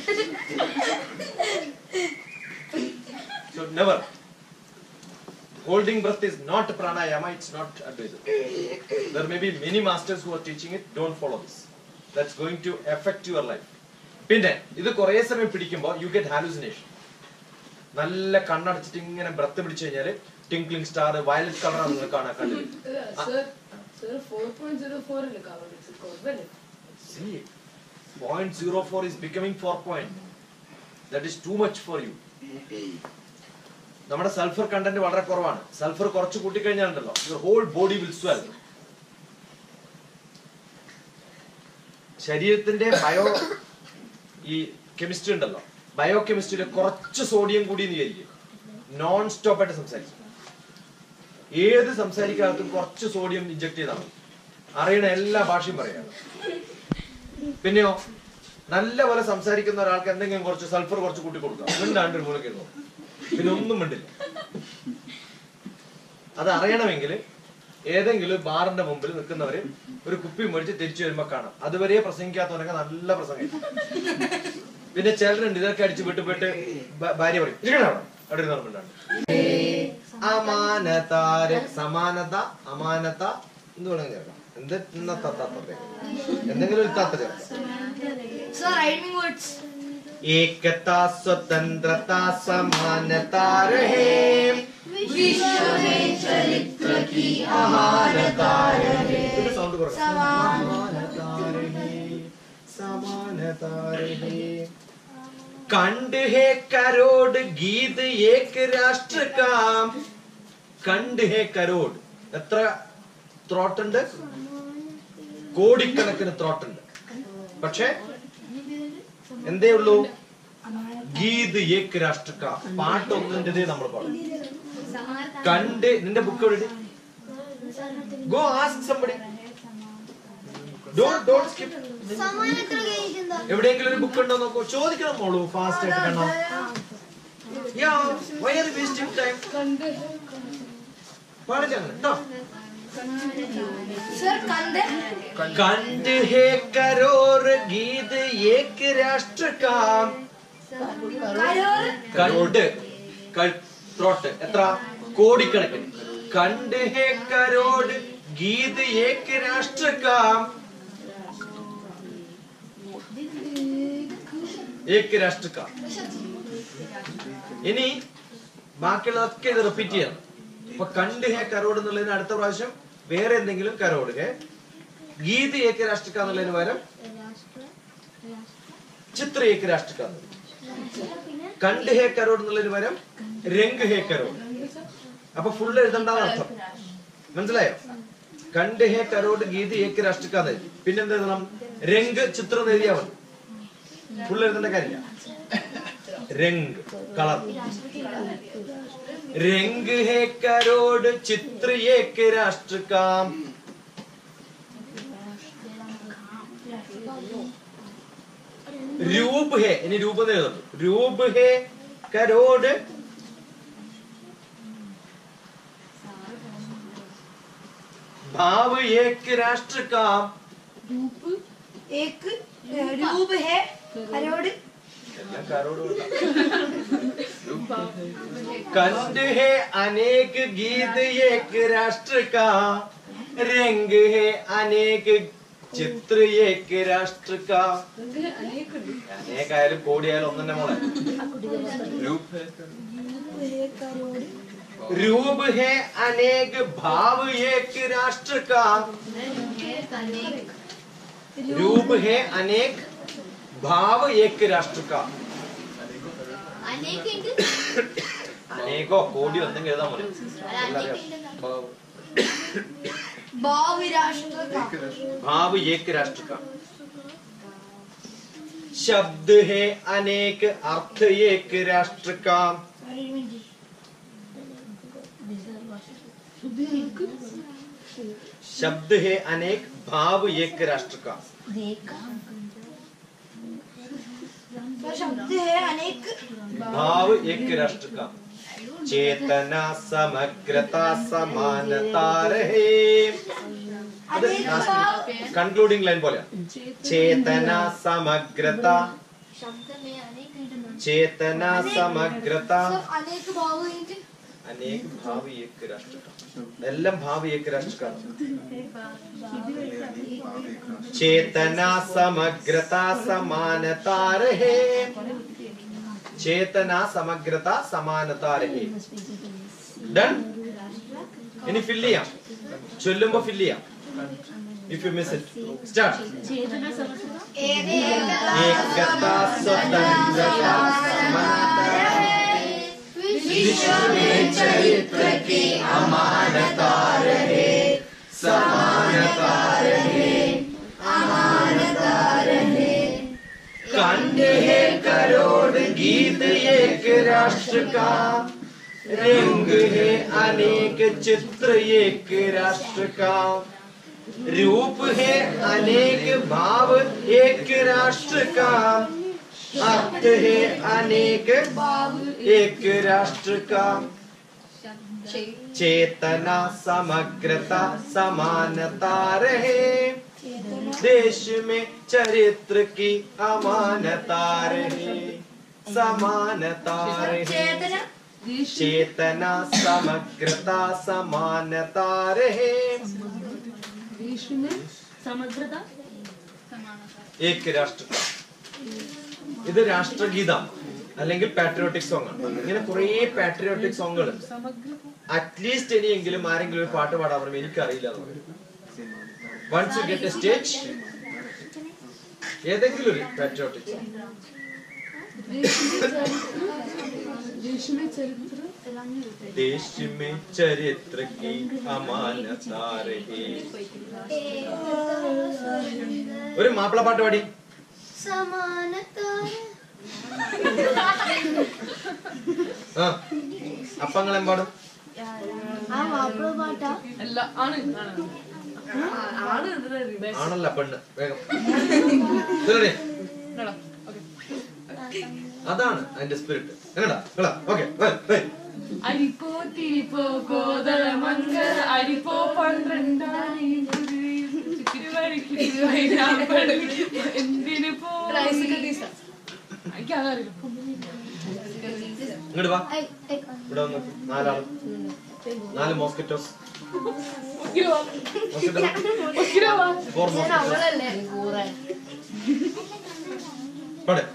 S1: So never. Holding breath is not pranayama, it's not Advaita. There may be many masters who are teaching it, don't follow this. That's going to affect your life. പിന്നെ ഇത് കുറേ സമയം പിടിക്കുമ്പോൾ യു ഗെറ്റ് ഹാലുസിനേഷൻ നല്ല കണ്ണടച്ചിട്ട് ഇങ്ങനെ breath പിടിച്ചു കഴിഞ്ഞാൽ ടിങ്ക്ലിംഗ് star violet കളറാണ് നിങ്ങൾ കാണാൻ കണ്ടില്ല
S3: sir sir four point zero ഫോറിൽ കവർ കോർവല്ലേ
S1: See, 0.04 is becoming 4 point. That is too much for you. നമ്മുടെ സൾഫർ കണ്ടന്റ് വളരെ കുറവാണ് സൾഫർ കുറച്ച് കൂട്ടിക്കഴിഞ്ഞാലുണ്ടല്ലോ your whole body will swell ശരീരത്തിന്റെ ബയോ ഈ കെമിസ്ട്രി ഉണ്ടല്ലോ ബയോ കെമിസ്ട്രിയിൽ കുറച്ച് സോഡിയം കൂടി എന്ന് വിചാരിക്കും നോൺ സ്റ്റോപ്പ് ആയിട്ട് സംസാരിക്കും ഏത് സംസാരിക്കാത്തും കുറച്ച് സോഡിയം ഇഞ്ചക്ട് ചെയ്താൽ മതി അറിയണ എല്ലാ ഭാഷയും പറയാം പിന്നെയോ നല്ല പോലെ സംസാരിക്കുന്ന ഒരാൾക്ക് എന്തെങ്കിലും കുറച്ച് സൾഫർ കുറച്ച് കൂട്ടി കൊടുക്കാം മിണ്ടാണ്ട് ഒരു മൂലക്ക് ഇരുന്നോ പിന്നെ ഒന്നും മിണ്ടില്ല അത് അറിയണമെങ്കിൽ ഏതെങ്കിലും ബാറിന്റെ മുമ്പിൽ നിൽക്കുന്നവര് ഒരു കുപ്പി മേടിച്ച് തിരിച്ചു വരുമ്പോ കാണാം അതുവരെ പ്രസംഗിക്കാത്തവരൊക്കെ നല്ല പ്രസംഗം പിന്നെ ചിലരുണ്ട് ഇതൊക്കെ അടിച്ച് വിട്ട് പോയിട്ട് ഭ- ഭാര്യ പറയും ഇരിക്കണം അവിടെ അവിടെ ഇരുന്നോ മിണ്ടാണ്ട് അമാനതാര സമാനത അമാനത എന്ത് വേണമെങ്കിൽ ചേർക്കാം എന്ത് ഇന്ന തത്ത തത്ത. എന്തെങ്കിലും ഒരു തത്ത ചേർക്കാം
S4: So rhyming words.
S1: एकता स्वतंत्रता समानता रहे
S4: विश्व में चरित्र की
S1: समानता रहे साउंड करो समानता रहे समानता रहे कंड है करोड़ गीत एक राष्ट्र का കണ്ട് ഹേ കരോഡ് എത്ര ത്രോട്ടുണ്ട് കോടിക്കണക്കിന് ത്രോട്ടുണ്ട് പക്ഷെ എന്തേ ഉള്ളൂ ഗീത് ഏക് രാഷ്ട്രക്ക പാട്ടൊന്നിൻ്റെതേ നമ്മൾ പാടും കണ്ട് നിന്റെ ബുക്ക് എവിടെ go ask somebody don't don't skip
S2: സമാനത്തിൽ കഴിഞ്ഞിട്ടുണ്ടോ
S1: എവിടെയെങ്കിലും ഒരു ബുക്ക് ഉണ്ടോ നോക്കൂ ചോദിക്കണം മോളൂ ഫാസ്റ്റ് ആയിട്ട് കണ്ണോ യാ വൈ ആർ വേസ്റ്റിംഗ് ടൈം പാടില്ല അങ്ങനെ കേട്ടോ
S4: Sir, Kande.
S1: कंड है करोड़ गीत एक राष्ट्र का
S4: Karor.
S1: കണ്ട് ത്രോട്ട് എത്ര കോടിക്കണക്കിന് കണ്ട് ഹേ കരോട് ഗീത് ഏക് രാഷ്ട്ര കാ ഏക് രാഷ്ട്ര കാ ഇനി ബാക്കിയുള്ളതൊക്കെ ഇത് റിപ്പീറ്റ് ചെയ്യണം അപ്പൊ കണ്ട് ഹേ കരോട് എന്നുള്ളതിന് അടുത്ത പ്രാവശ്യം വേറെ എന്തെങ്കിലും കരോട് ഹേ ഗീത് ഏക രാഷ്ട്ര കാ എന്നുള്ളതിന് പകരം ചിത്ര ഏക രാഷ്ട്ര കാ എന്നുള്ളത്. കണ്ട് ഹേ കരോട് എന്നുള്ളതിന് പകരം രംഗ് ഹേ കരോട് അപ്പൊ ഫുൾ എഴുതണ്ടെന്ന് അർത്ഥം മനസ്സിലായോ കണ്ട് ഹേ കരോട് ഗീതി ഏക്ക് രാഷ്ട്രക്കാതെ പിന്നെന്ത് എഴുതണം രംഗ് ചിത്രം എന്ന് എഴുതിയാ മതി ഫുൾ എഴുതേണ്ട കാര്യമില്ല രംഗ് കളർ രംഗ് ഹേ കരോട് ചിത്ര ഏക്ക് രാഷ്ട്രക്കാം രൂപ് ഹേ ഇനി രൂപം എന്ന് എഴുതുന്നു രൂപ് ഹേ കരോട് भाव एक राष्ट्र का
S4: एक रूप है करोड़
S1: എല്ലാം കരോട് कंड है अनेक गीत एक राष्ट्र का रंग है अनेक ചിത്ര ഏക രാഷ്ട്ര കാ അനേകായാലും കോടിയായാലും ഒന്നെ മോളെ रूप है अनेक भाव एक राष्ट्र का रूप है अनेक भाव एक राष्ट्र का
S2: അനേക ഉണ്ട്
S1: അനേകോ കോടിയോ എന്തെങ്കിലും എഴുതാൻ മതി
S2: അനേക ഉണ്ടെന്നാ
S4: भाव राष्ट्र का
S1: भाव एक राष्ट्र का शब्द है अनेक अर्थ एक राष्ट्र का शब्द है अनेक भाव एक राष्ट्र का
S4: तो शब्द है अनेक
S1: भाव एक राष्ट्र का चेतना समग्रता समानता रहे അത് കൺക്ലൂഡിംഗ് ലൈൻ പോലെയാ ചേതന സമഗ്രത ചേതന സമഗ്രത
S4: अनेक भाव കഴിഞ്ഞിട്ട്
S1: അനേക ഭാവി ഏക രാഷ്ട്ര എല്ലാം ഭാവി ഏക രാഷ്ട്ര ചേതന സമഗ്രത സമാനത രഹേ ചേതന സമഗ്രത സമാനത രഹേ ഡൺ ഇനി ഫില്ല് ചെയ്യാം ചൊല്ലുമ്പോ ഫില്ല് ചെയ്യാം if you miss it start ഏകത സ്വതന്ത്രത സമാനത विश्व में चरित्र की अमानता रहे समानता रहे अमानता रहे कंठ है करोड़ गीत एक राष्ट्र का रंग है अनेक चित्र एक राष्ट्र का रूप है अनेक भाव एक राष्ट्र का अर्थ है अनेक एक राष्ट्र का चेतना समग्रता समानता रहे देश में चरित्र की अमानता रहे समानता रहे चेतना समग्रता समानता रहे
S9: സമഗ്രത
S1: एक राष्ट्र का ഇത് രാഷ്ട്രഗീതം അല്ലെങ്കിൽ പാട്രിയോട്ടിക് സോങ് ആണ് ഇങ്ങനെ കുറേ പാട്രിയോട്ടിക് സോങ്ങുകൾ അറ്റ്ലീസ്റ്റ് ഇനിയെങ്കിലും ആരെങ്കിലും ഒരു പാട്ട് പാടാൻ പറയും എനിക്കറിയില്ല once you get a stage ഏതെങ്കിലും ഒരു പാട്രിയോട്ടിക് സോങ് देश में चरित्र की अमानता रहे ഒരു മാപ്പിള പാട്ട് പാടി ആ അപ്പങ്ങൾ എമ്പാടും
S4: ആ മാപ്പിള പാട്ടാ
S3: അല്ല ആണ് ആണ് ആണ് ഇതിന്റെ
S1: ആണല്ല പെണ്ണ് വേഗം ഇതെവിടെ?
S3: എന്നടാ ഓക്കെ
S1: അതാണ് അതിന്റെ സ്പിരിറ്റ് എങ്ങടാ ഓക്കെ
S3: അരിപ്പോ തിരിപ്പോ ഗോതര മങ്കര അരിപ്പോ പന്ത്രണ്ടായി എന്തിനു പോ എനിക്കതറിയില്ല
S1: ഇങ്ങോട്ട് വാ ഇവിടെ വന്ന് നാലാള് നാല് മോസ്കിറ്റോസ് ഫോർ മോസ്കിറ്റോസ് പാടെ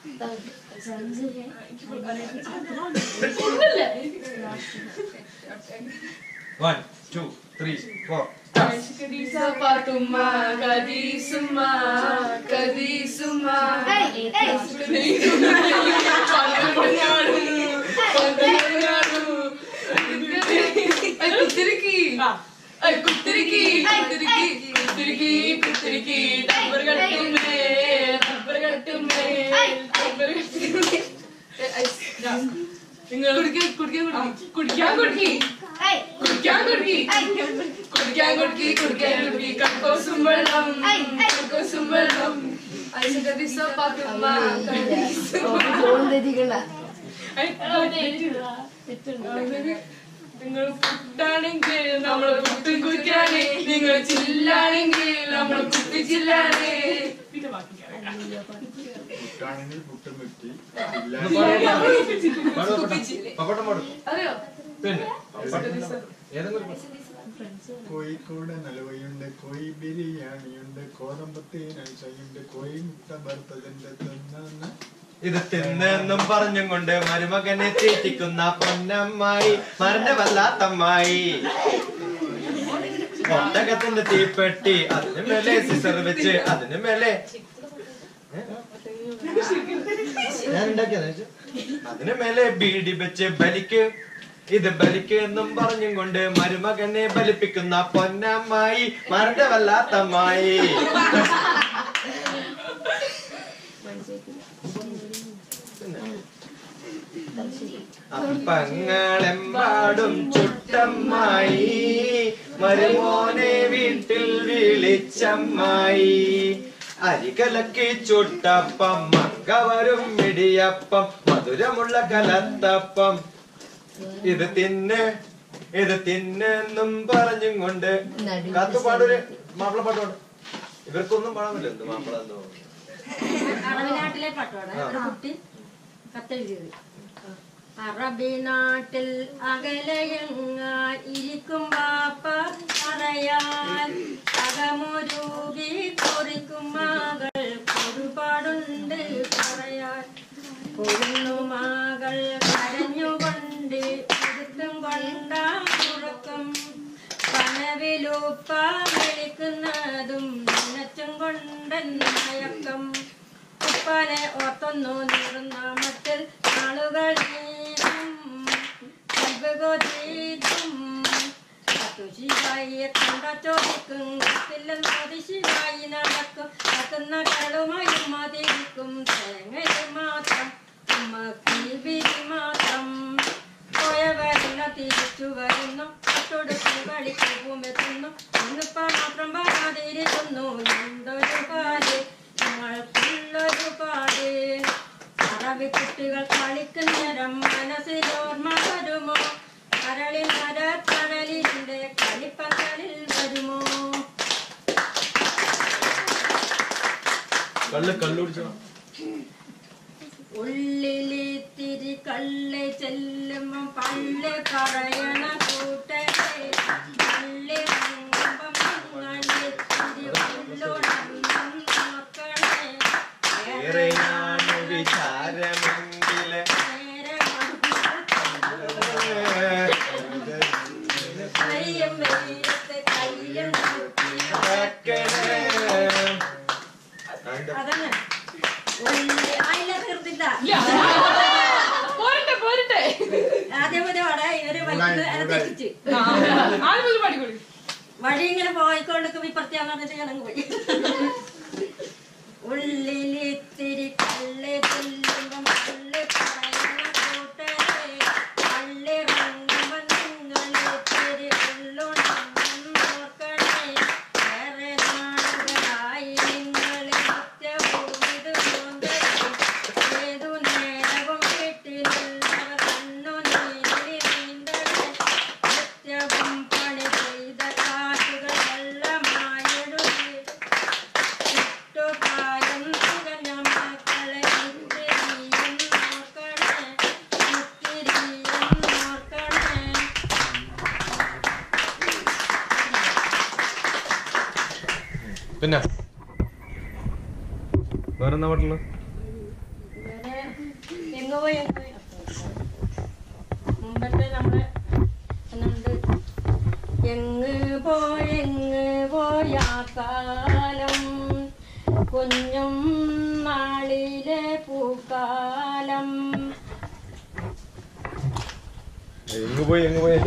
S1: one two three four
S3: Kadisa Fatuma, Kadisuma, Kadisuma. കുത്തിരിക്കി കുത്തിരിക്കി കുത്തിരിക്കി കുത്തിരിക്കി കുത്തിരിക്കി ഡബ്ബർ കട്ടുമേ ഡബ്ബർ കട്ടുമേ ഡബ്ബർ കട്ടുമേ നിങ്ങൾ കുടിക്കാൻ കുടിക്കാൻ കുടിക്കാൻ കുടിക്കി കുടിക്കാൻ കുടിക്കി കുടിക്കാൻ കുടിക്കി കുടിക്കാൻ കുടിക്കി കക്കോസും വെള്ളം കക്കോസും വെള്ളം ഐസകദിസ പാത്തുമ്മ നിങ്ങൾ പുട്ടാണെങ്കിൽ നമ്മൾ പുട്ടും കുറ്റാണ് നിങ്ങൾ ചില്ലാണെങ്കിൽ നമ്മൾ കുത്തി ചില്ലാണ് പിന്നെ ബാക്കി
S1: പപ്പട്ടം പാടും
S3: അറിയോ
S1: പിന്നെ ഏതെങ്കിലും ഒരു പാട്ട്.
S10: കോഴിക്കോട് നലുവയുണ്ട് കോഴി ബിരിയാണിയുണ്ട് കോതമ്പത്തേനുണ്ട് കോഴി മുട്ട ഭർത്തതിന്റെ തിന്ന
S1: ഇത് തിന്നെന്നും പറഞ്ഞും കൊണ്ട് മരുമകനെ തീറ്റിക്കുന്ന പൊന്നമ്മായി മരണവല്ലാത്തമ്മായി ഒട്ടകത്തിന്റെ തീപ്പെട്ടി അതിന് മേലെ സിസർ വെച്ച് അതിന് മേലെ ഏ? ഞാൻ ഉണ്ടാക്കിയതാ ഇത്? അതിന് മേലെ ബീഡി വെച്ച് ബലിക്ക് ഇത് ബലിക്ക് എന്നും പറഞ്ഞും കൊണ്ട് മരുമകനെ ബലിപ്പിക്കുന്ന പൊന്നമ്മായി മരണവല്ലാത്തമ്മായി അപ്പങ്ങളെമ്പാടും ചുട്ടമ്മായി മരുമോനെ വീട്ടിൽ വിളിച്ചമ്മായി അരികലക്കി ചുട്ടപ്പം മക്ക വരും ഇടിയപ്പം മധുരമുള്ള കലത്തപ്പം ഇത് തിന്ന് ഇത് തിന്നെന്നും പറഞ്ഞും കൊണ്ട് കത്തുപാടൊരു മാപ്പിള പാട്ട് പാടും ഇവർക്കൊന്നും പാടാൻ എന്ത് മാപ്പിള എന്തോ
S9: അറബിനാട്ടിലെ പാട്ടോടെ ഒരു കുട്ടി കത്തെഴുതിയത് അറബി നാട്ടിൽ അകലയങ്ങാൻ ഇരിക്കും ബാപ്പ പറയാൻ അകമൊരുകി കുറിക്കും മകൾ ഒരുപാടുണ്ട് പറയാൻ കൊള്ളുന്നു മകൾ കരഞ്ഞുകൊണ്ട് ഇരുത്തും കൊണ്ടാ ഉറക്കം കനവിലുപ്പ വിളിക്കുന്നതും നനച്ചും കൊണ്ടൻ മയക്കം ഉപ്പാനെ ഓർത്തൊന്നു നീറുന്ന മട്ടിൽ നാളുകൾ നീതും ശിവായിയെ കണ്ട ചോദിക്കും കത്തില്ലെന്നോതി ശിവായി നടക്കും കത്തുന്ന കളുമായും മതിരിക്കും തേങ്ങയിൽ മാത്രം ഉമ്മക്ക് വിധി മാത്രം പോയവരെല്ലാം തിരിച്ചു വരുന്നു തൊടുക്കും കളിക്കും എത്തുന്നു ഒന്നിപ്പ മാത്രം വരാതിരിക്കുന്നു എന്തൊരു പാല് ഞങ്ങൾക്കുള്ളൊരു പാല് അറബി കുട്ടികൾ കളിക്കുന്നേരം മനസ്സിലോർമ്മ വരുമോ കരളിൽ മരത്തണലിന്റെ കളിപ്പന്തലിൽ വരുമോ
S1: കള്ള് കള്ളു കുടിച്ചോ
S9: ഉള്ളിലിത്തിരി കള്ള് ചെല്ലുമ്പം പള്ളി പറയണ കൂട്ടരെ പള്ളി ഇറങ്ങുമ്പം നിങ്ങളിത്തിരി ഉള്ളുണർന്നും നോക്കണേ
S1: ഏറെ ഞാനു വിചാരമെങ്കില്
S9: നേരെ കയ്യും വെയിലത്ത് കയ്യും അതന്നെ ഉള്ളി അതിലെ തീർത്തില്ല
S3: പോരട്ടെ പോരട്ടെ
S9: ആദ്യം മുതൽ അവിടെ ഒരു വൈക്ക് അത് തെറ്റിച്ച്
S3: ആദ്യം മുതൽ പാടിക്കോളി
S9: വഴി ഇങ്ങനെ പോയിക്കൊണ്ടിരിക്കും ഇപ്പുറത്തെയാന്ന് പറഞ്ഞിട്ട് ഞാൻ അങ്ങ് പോയി ഉള്ളിലിത്തിരി കള്ള് ചെല്ലുമ്പം കള്ള് പറയുന്ന കൂട്ടരെ കള്ളിറങ്ങുമ്പം നിങ്ങളിത്തിരി ഉള്ളുണർന്നും നോക്കണേ വേറെ നാളുകളായി നിങ്ങൾ നിത്യവും ഇത് കൊണ്ടുവരും ഏതു നേരവും വീട്ടിലുള്ളവർ കണ്ണു നീരി നീന്തണേ നിത്യവും പണി ചെയ്ത കാറ്റുകൾ വെള്ളമായിടുകയും ചുറ്റുപാടും തികഞ്ഞ മക്കളെ ഇത്തിരിയും നോക്കണേ ഇത്തിരിയും നോക്കണേ
S1: പിന്നെ വേറെന്താ പാട്ടുള്ള
S9: ഇവരെ എങ്ങ് പോയി എങ്ങ് പോയി മുമ്പത്തെ നമ്മുടെ എന്നുണ്ട് എങ്ങ് പോയെങ്ങ് പോയാ കാലം കുഞ്ഞും നാളിലെ പൂക്കാലം
S1: എങ്ങ് പോയി എങ്ങ് പോയി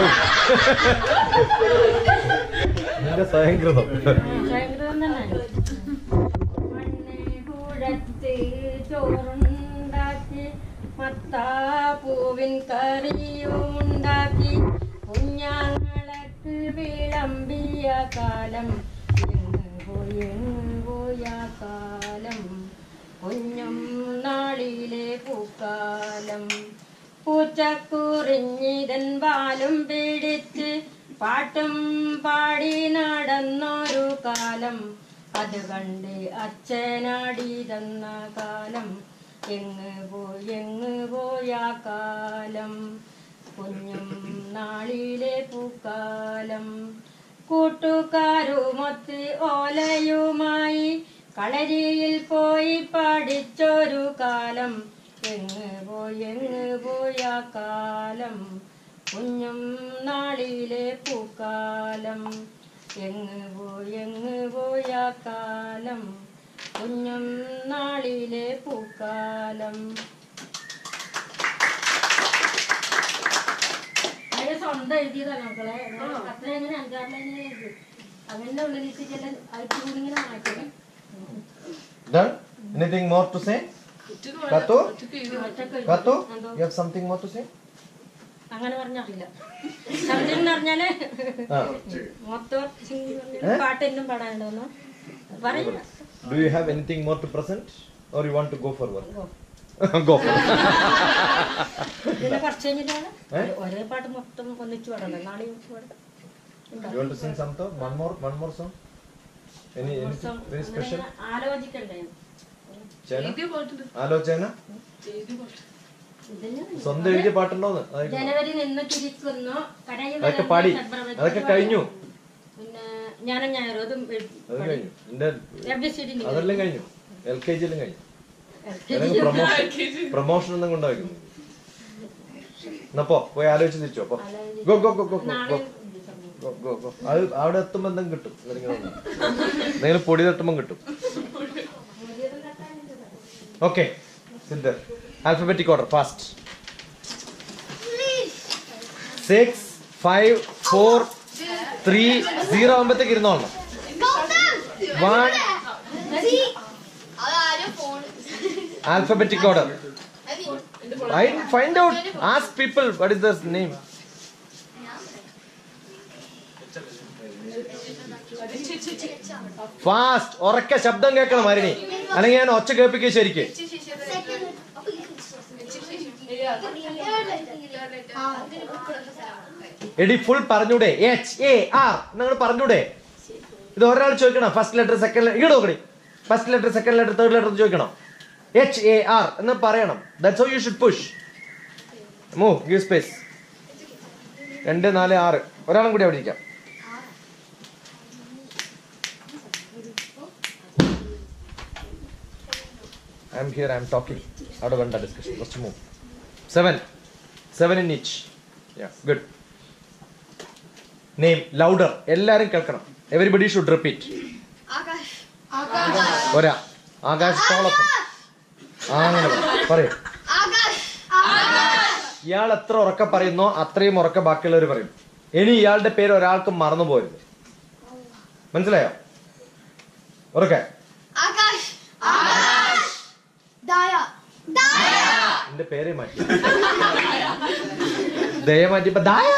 S1: എന്റെ സ്വയംകൃതം
S9: ഭയങ്കരം തന്നെ മണ്ണ് കുഴച്ച് ചോറുണ്ടാക്കി മത്താപ്പൂവിൻ കറിയുണ്ടാക്കി കുഞ്ഞാങ്ങളക്ക് വിളമ്പിയ കാലം എങ്ങ് പോയി എങ്ങ് പോയ കാലം കുഞ്ഞും നാളിലെ പൂക്കാലം പൂച്ചക്കുറിഞ്ഞിതൻ വാലും പിടിച്ച് പാട്ടും പാടി നടന്നൊരു കാലം അത് കണ്ട് അച്ഛനാടി തന്ന കാലം എങ്ങ് പോയി എങ്ങ് പോയ കാലം കുഞ്ഞും നാളിലെ പൂക്കാലം കൂട്ടുകാരുമൊത്ത് ഓലയുമായി കളരിയിൽ പോയി പഠിച്ചൊരു കാലം എങ്ങ് പോയി എങ്ങ് പോയ കാലം കുഞ്ഞും നാളിലെ പൂക്കാലം എങ്ങ് പോയി എങ്ങ് പോയ കാലം കുഞ്ഞും നാളിലെ പൂക്കാലം അത് സ്വന്തം എഴുതിയതാണ് മക്കളെ അത്ര എങ്ങനെ അഞ്ചാറ് ലൈൻ എഴുതി അവന്റെ ഉള്ളിലേക്ക് ചില അയച്ചു കൂടി ഇങ്ങനെ മാറ്റി
S1: Done? Anything more to say? Katu?
S9: ഒറ്റക്ക്
S1: Katu?
S9: എന്തോ
S1: You have something more to say?
S9: അങ്ങനെ പറഞ്ഞറിയില്ല ശബ്ദം എന്ന് പറഞ്ഞാല്
S1: ആ.
S9: മൊത്തം
S1: ഏ?
S9: പാട്ട് എന്നും പാടാനുണ്ടോന്നു പറയില്ല
S1: do you have anything more to present or you want to go for work go for
S9: പിന്നെ കുറച്ച് കഴിഞ്ഞിട്ടാണ്
S1: ഏ?
S9: ഒരേ പാട്ട് മൊത്തം ഒന്നിച്ച് പാടണ്ട നാളെ പാടാം
S1: you want to sing something one more one more song any
S9: മൊത്തം
S1: എനിത്തിങ് വെരി സ്പെഷ്യൽ
S9: അങ്ങനെ ആലോചിക്കണ്ടേ
S1: ചേന
S3: എഴുതിയ പാട്ടുണ്ട്
S1: ആലോചന
S3: എഴുതിയ പാട്ട്
S9: ഇതിന്
S1: സ്വന്തം എഴുതിയ പാട്ടുണ്ടോന്ന് അതായത്
S9: ജനുവരി നിന്ന് തിരിച്ചു കടയിൽ
S1: അതൊക്കെ പാടി അതൊക്കെ കഴിഞ്ഞു
S9: പിന്നെ ഞാനും ഞായറും അതും
S1: അത് കഴിഞ്ഞു എന്റെ
S9: ABCD ഉണ്ട്.
S1: അതെല്ലാം കഴിഞ്ഞു എൽ കെ ജിയിലും കഴിഞ്ഞു ഏതെങ്കിലും പ്രൊമോഷൻ പ്രൊമോഷൻ ഒന്നും കൊണ്ടുപോയി എന്നപ്പോ പോയി ആലോചിച്ച് തിരിച്ചോ അപ്പൊ ഗോ ഗോ ഗോ ഗോ
S9: നാളെ
S1: ഗോ ഗോ ഗോ ഗോ അത് അവിടെ എത്തുമ്പോ എന്തെങ്കിലും കിട്ടും എന്തെങ്കിലും ഒന്ന്. എന്തെങ്കിലും പൊടി തട്ടുമ്പോ കിട്ടും okay sit there alphabetic order fast six five four three zero ആകുമ്പോഴത്തേക്ക് ഇരുന്നോളണം വൺ
S2: അതാരും phone
S1: alphabetic order. I find out. Ask people what is the name. Fast ഉറക്കെ ശബ്ദം കേൾക്കണം മരണി അല്ലെങ്കിൽ ഞാൻ ഒച്ച കേൾപ്പിക്കുക ശരിക്ക് എടി ഫുൾ പറഞ്ഞൂടെ എച്ച് എ ആർ നിങ്ങൾ പറഞ്ഞൂടെ ഇത് ഒരാൾ ചോദിക്കണം ഫസ്റ്റ് ലെറ്റർ സെക്കൻഡ് ലെറ്റർ ഇങ്ങോട്ട് നോക്കണേ first letter second letter third letter ചോദിക്കണം എച്ച് എ ആർ എന്ന് പറയണം that's how you should push move give space രണ്ട് നാല് ആറ് ഒരാളും കൂടി അവിടെ ഇരിക്കാം I'm here I'm talking അവിടെ വേണ്ട discussion first move seven seven in each good name louder എല്ലാരും കേൾക്കണം എവരിബഡി ഷുഡ് റിപ്പീറ്റ്
S2: ആകാശ്
S1: ഒരാ ആകാശ് തോളപ്പം ആ അങ്ങനെ പറയും
S2: ആകാശ്
S1: ഇയാൾ എത്ര ഉറക്കെ പറയുന്നോ അത്രയും ഉറക്കെ ബാക്കിയുള്ളവർ പറയും ഇനി ഇയാളുടെ പേര് ഒരാൾക്കും മറന്നു പോരുത് മനസ്സിലായോ ഉറക്കെ
S2: ആകാശ് ദായ
S1: എന്റെ പേരെ മാറ്റി ദയ മാറ്റിയപ്പോ ദായ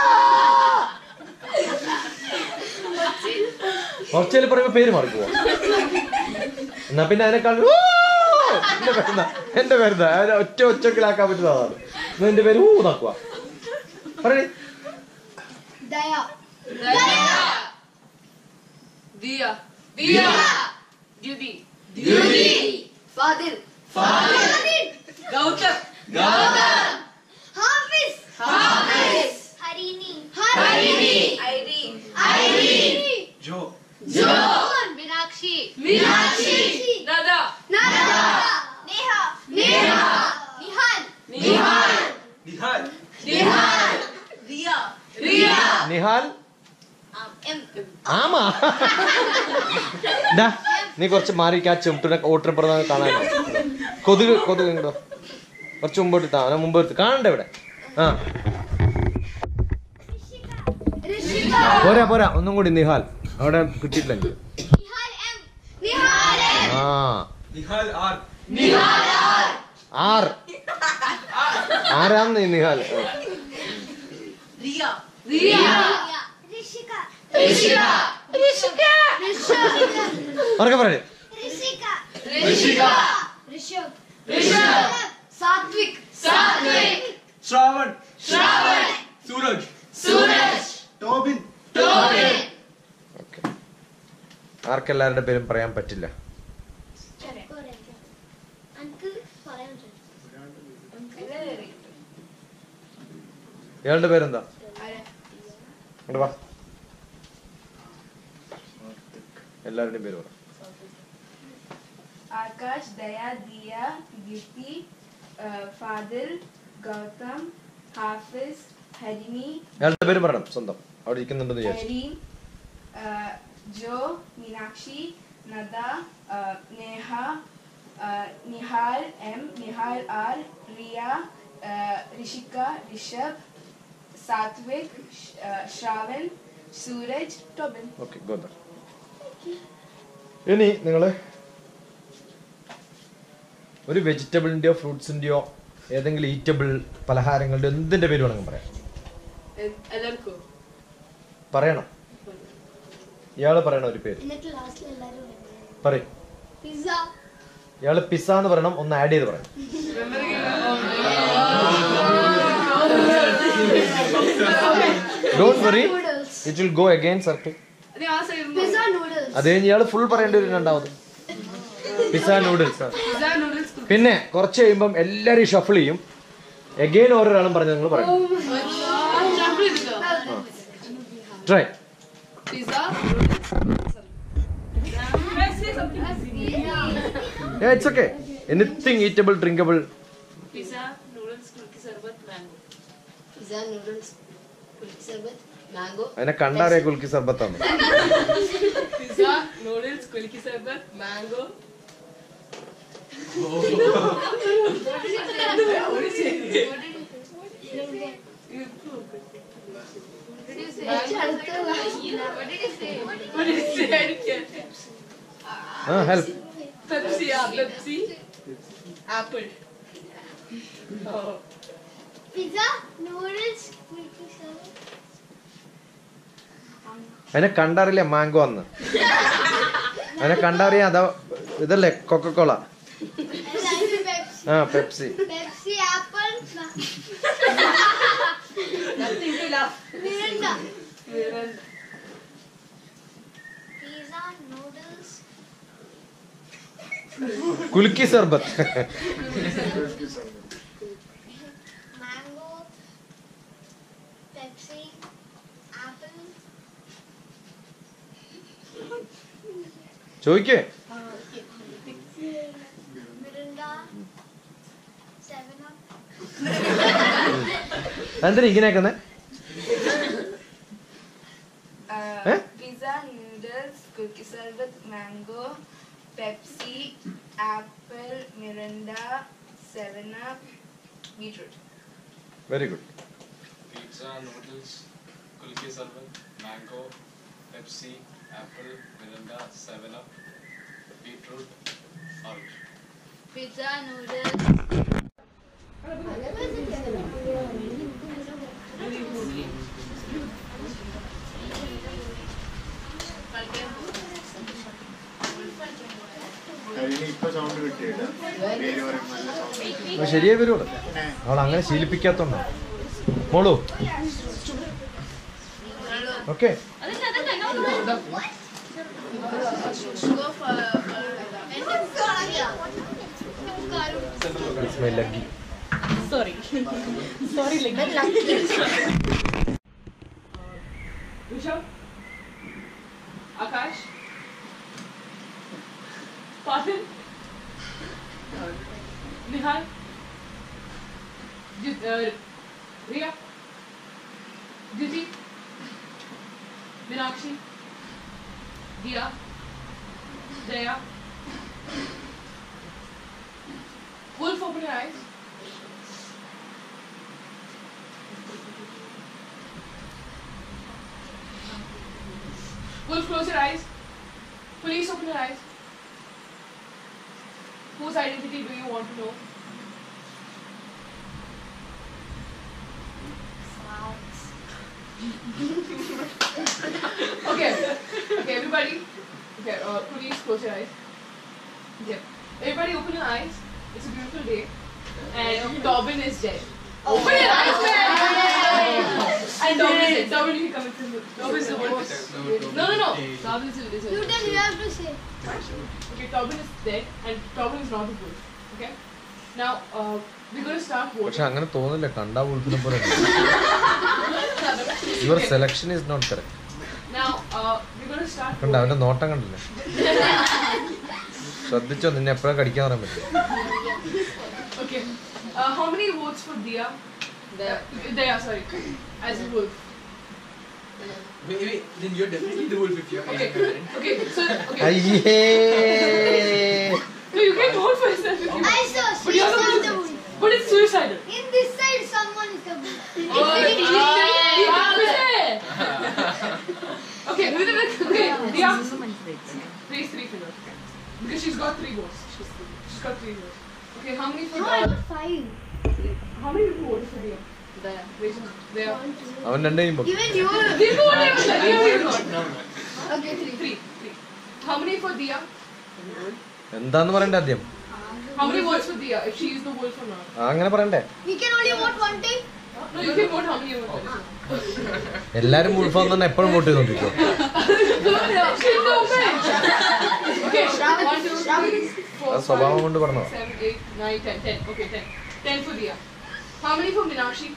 S1: കുറച്ചേല് പറയുമ്പോ പേര് മാറിക്കുവോ എന്നാ പിന്നെ അതിനേക്കാൾ ഊ! എന്റെ പേരെന്താ എന്റെ പേരെന്താ അതിനെ ഒറ്റ ഒച്ചക്കിലാക്കാൻ പറ്റുന്നതാണ് എന്നാ എന്റെ പേര് ഊ നാക്കുക പറയണേ
S2: Daya
S3: Diya Diya Dyuthi
S2: Fadil
S3: Gautam
S2: Hafiz Hafiz Harini Harini Irene Irene
S5: Joe
S2: John Meenakshi Meenakshi
S3: Nada
S2: Nanda Neha Neha Nihal Nihal
S5: Nihal
S2: Nihal Riya Riya
S1: Nihal
S2: എം
S1: ആമാ ദാ, നീ കുറച്ച് മാറി ആ ചെമ്പിനെ ഓട്ടിനപ്പുറം കാണാനോ കൊതുക് കൊതുക് ഇങ്ങോട്ടോ കുറച്ച് മുമ്പോട്ട് താ അവനെ മുമ്പ് എടുത്ത് കാണണ്ടേ ഇവിടെ ആ
S2: ഋഷിക
S1: പോരാ പോരാ ഒന്നും കൂടി നിഹാൽ അവിടെ കിട്ടിയിട്ടില്ല എനിക്ക്.
S2: നിഹാൽ എം നിഹാൽ എം
S1: ആ
S6: നിഹാൽ ആർ
S1: ആർ ആരാന്ന് ഈ നിഹാൽ ആ.
S2: റിയ ഋഷിക ഋഷിക ഋഷിക ഋഷിക
S1: ഉറക്കെ പറയേ
S2: Rishika Rishika Rishabh Rishabh Satvik Satvik
S5: Shravan
S2: Shravan
S5: Suraj
S2: Suraj
S5: Tobin
S2: Tobin
S1: okay ആർക്കെല്ലാവരുടെ പേരും പറയാൻ പറ്റില്ല
S2: എനിക്ക് പറയാൻ
S1: ഇയാളുടെ പേരെന്താ ഇങ്ങോട്ട് വാ എല്ലാവരുടെയും പേര് പറ
S11: ആകാശ് ദയ ദിയ ദ്യുതി ഫാദിൽ ഗൗതം ഹാഫിസ് ഹരിണി
S1: ഇയാളുടെ പേര് പറയണം സ്വന്തം അവിടെ ഇരിക്കുന്നുണ്ടെന്ന് വിചാരിച്ചു
S11: Hareem Jo Meenakshi Nada Neha Nihal M Nihal R Riya Rishika Rishabh Satvik Shravan Suraj Tobin
S1: okay ഗോദ ഇനി നിങ്ങൾ ഒരു വെജിറ്റബിളിന്റെയോ ഫ്രൂട്ട്സിന്റെയോ ഏതെങ്കിലും ഈറ്റബിൾ പലഹാരങ്ങളുടെ എന്തിന്റെ പേര് വേണമെങ്കിൽ പറയാം
S3: എല്ലാവർക്കും
S1: പറയണം ഇയാള് പറയണ ഒരു പേര്
S2: എന്നിട്ട് ലാസ്റ്റിൽ എല്ലാരും
S1: പറയും
S4: Pizza.
S1: ഇയാള് പിസ്സ എന്ന് പറയണം ഒന്ന് ആഡ് ചെയ്ത് പറയണം don't worry it will go again circle
S4: Pizza noodles.
S1: അത് കഴിഞ്ഞ് ഇയാള് ഫുൾ പറയേണ്ടി വരും രണ്ടാമത് പിസ്സ നൂഡിൽസ്
S11: Pizza noodles.
S1: പിന്നെ കുറച്ച് കഴിയുമ്പം എല്ലാരും ഷഫിൾ ചെയ്യും എഗെയിൻ ഓരോരാളും പറഞ്ഞത് നിങ്ങൾ പറയണം try
S11: Pizza.
S1: It's okay anything eatable drinkable
S7: Pizza, noodles, kulki sarbat, mango.
S4: Pizza noodles. Kulki sarbat. Mango.
S1: അതിനെ കണ്ടറിയ കുൽക്കി സർബത്താണ്
S7: Pizza, noodles, kulki sarbat, mango.
S1: ആ help
S7: Pepsi, yeah, Pepsi. Apple. Oh.
S2: Pizza, noodles, kulki sarbat.
S1: അതിനെ കണ്ടറിയില്ല mango അന്ന് അതിനെ കണ്ടറിയാം അതാ ഇതല്ലേ കൊക്കക്കോള
S2: Pepsi.
S1: ആ Pepsi
S2: Pepsi, apple.
S7: Nothing to laugh.
S2: Mirinda. Pizza, noodles.
S1: കുലുക്കി സർബത്ത്
S2: Mango. Pepsi. Apple.
S1: ചോദിക്കേ
S2: Mirinda. Seven Up.
S1: എന്തിനാ ഇങ്ങനെയാക്കുന്നേ
S11: Uh,
S1: Eh?
S11: Pizza noodles. Kulki sarbat. Mango. Pepsi. Apple. Mirinda. Seven Up. Beetroot.
S1: Very good
S12: Pizza, noodles, kulki sarbat, mango, Pepsi, apple, Mirinda, 7 Up, beetroot, orange.
S7: Pizza, noodles.
S10: കഴിഞ്ഞ ഇപ്പൊ sound കിട്ടിയില്ല പേര് പറയുമ്പോൾ നല്ല sound
S1: അപ്പൊ ശരിയായി വരുള്ളൂ അവൾ അങ്ങനെ ശീലിപ്പിക്കാത്തോണ്ടോ മോളു okay my lucky
S7: Sorry. Sorry, like
S3: Rishabh? Akash? Parthen? Nihal? Jit, uh, Riya? Jyoti? Minakshi? Dia? Daya? Wolf, open your eyes. Wolf, close your eyes. Police, open your eyes. Whose identity do you want to know? okay, okay, everybody. Okay, uh, police, close your eyes. Okay, everybody, open your eyes. It's a beautiful day, and Tobin is dead. Open your eyes, man! And Tobin is dead. Tobin, you can come into Tobin is the one. No, no, no. Tobin is the is
S2: You tell you have to say.
S3: Okay, Tobin is dead, and Tobin is not a wolf. Okay. Now, uh, we're going to start
S1: പക്ഷെ
S3: voting.
S1: അങ്ങനെ തോന്നില്ല കണ്ടാ ഉൾപ്പിനെ പോലെ your selection is not correct
S3: Now, uh, we're going to start
S1: കണ്ട
S3: voting.
S1: അവന്റെ നോട്ടം കണ്ടില്ലേ ശ്രദ്ധിച്ചോ നിന്നെ എപ്പോഴാ കടിക്കാൻ പറയാൻ പറ്റും
S3: Okay. Uh, how many votes for Dia? Dia. Dia, sorry. As a wolf.
S5: Maybe then you're definitely the wolf if you're
S3: Okay.
S5: okay.
S3: Okay. So, okay.
S1: അയ്യേ
S3: No, you can vote for yourself if you
S2: I saw.
S3: But
S2: She
S3: you're
S2: is
S3: the
S2: not
S3: wolf.
S2: the wolf.
S3: But it's suicidal.
S2: In this side, someone is the wolf.
S3: Okay. Okay. Dia. Raise three fingers. Because she's got three votes. She's, she's got three votes. Okay. How many for
S2: No, I
S3: uh,
S2: got five.
S3: How many people voted for Dia? There. Raise your hand. There.
S1: അവൻ രണ്ടു കഴിയുമ്പോ
S2: Even you.
S3: Give me one. Give me one.
S5: No, no.
S2: Okay, three.
S3: Three. Three. How many for Dia?
S1: എന്താന്ന് പറയണ്ടേ ആദ്യം
S3: How many votes for Dia if she is the wolf or not?
S1: ആ, അങ്ങനെ പറയണ്ടേ
S4: We can only vote one time.
S3: No, you can vote how many you want.
S1: എല്ലാരും മുഴുഫാന്ന് തന്നെ എപ്പോഴും വോട്ട് ചെയ്തോണ്ടിരിക്കും
S3: She's the bench. Okay, one, two, three, four,
S1: അത് സ്വഭാവം
S3: five,
S1: കൊണ്ട് പറഞ്ഞതാ
S3: seven, eight, nine, ten, ten. Okay, ten. Ten for Dia. How many for Meenakshi?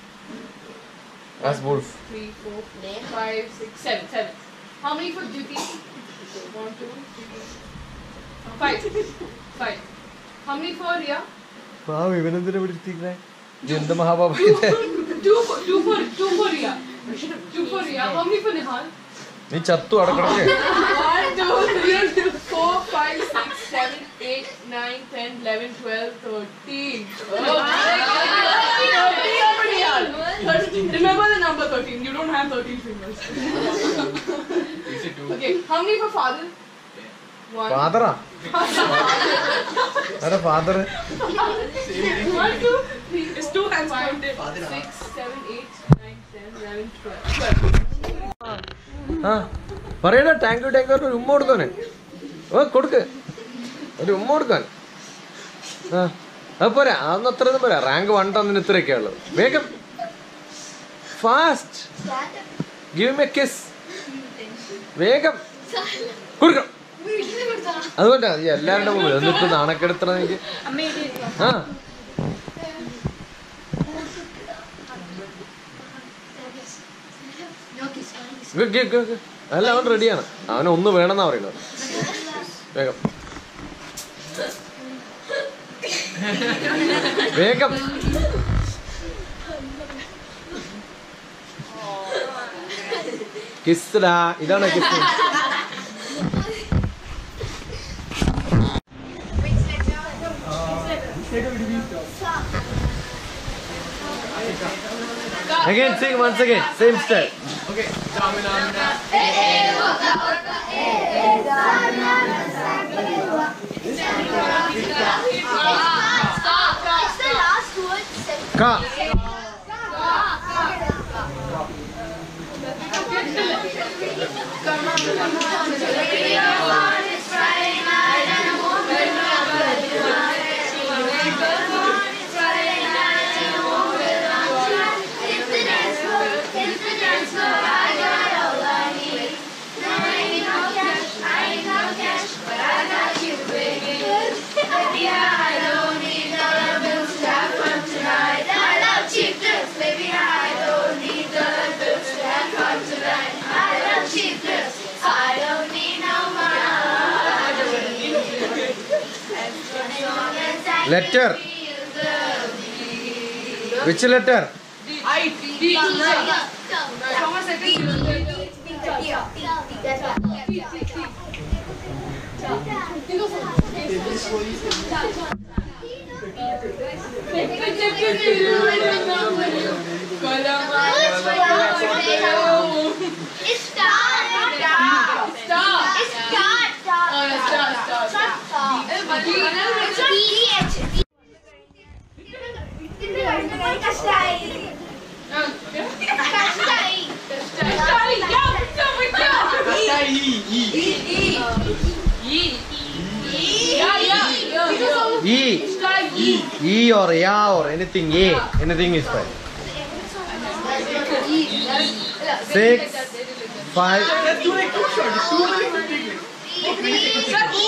S1: As wolf
S3: Three, four, five, six, seven, seven. How many for Jyoti? One, two, three, five. Five. How many for Ria?
S1: പാവം ഇവനെന്തിനാ പിടിച്ചിരിക്കണേ ഇത് എന്ത് മഹാപാപത്തെ
S3: Two for two for two for Ria. Two for Ria. How many for Nihal?
S1: നീ ചത്തു അടക്കടക്ക്
S3: One, two, three, four, five, six, seven, eight, nine, ten, eleven, twelve, thirteen. Oh, thirteen for Nihal. Thirteen. Remember the number thirteen. You don't have thirteen fingers. okay. How many for father? One.
S1: ഫാദറാ അതെ father
S3: One, two, three. It's two hands counted. Six, seven, eight, nine, ten, eleven, twelve. Twelve.
S1: ആ പറയടാ thank you thank ഒരു ഉമ്മ കൊടുക്കാനെ ഓ കൊടുക്ക് ഒരു ഉമ്മ കൊടുക്കാൻ ആ അത് പോരാ അതൊന്നും അത്രയൊന്നും പോരാ റാങ്ക് വൺ തന്നിന് ഇത്രയൊക്കെ ഉള്ളു വേഗം ഫാസ്റ്റ് ഗിവ് മെ കിസ് വേഗം കൊടുക്കണം അതുകൊണ്ട് ഈ എല്ലാവരുടെ മുമ്പിൽ എന്നിട്ട് നാണക്കെടുത്തണം എനിക്ക് ആ ഗ- ഗ- ഗ- ഗ. അല്ല അവൻ റെഡിയാണ് അവന് ഒന്ന് വേണമെന്നാ പറയുന്നത് വേഗം വേഗം കിസ്ഡാ ഇതാണ് kiss Again, sing once again, same step.
S5: Okay. Jamina, Jamina.
S4: It's the last word.
S1: Ka.
S4: Baby, I don't need dollar bills to have fun tonight. I love cheap thrills. I don't need no money. As long as I
S1: Letter. Which letter?
S3: I D.
S4: Thomas, It's star.
S3: Star.
S4: It's star. Star.
S3: Oh, yeah, star, star, star.
S4: Star. It's not D. D. Kashtai. Kashtai.
S1: E. E or ya or anything A. Anything is fine. Six, five.
S5: Let's do like two shots. Two minutes quickly.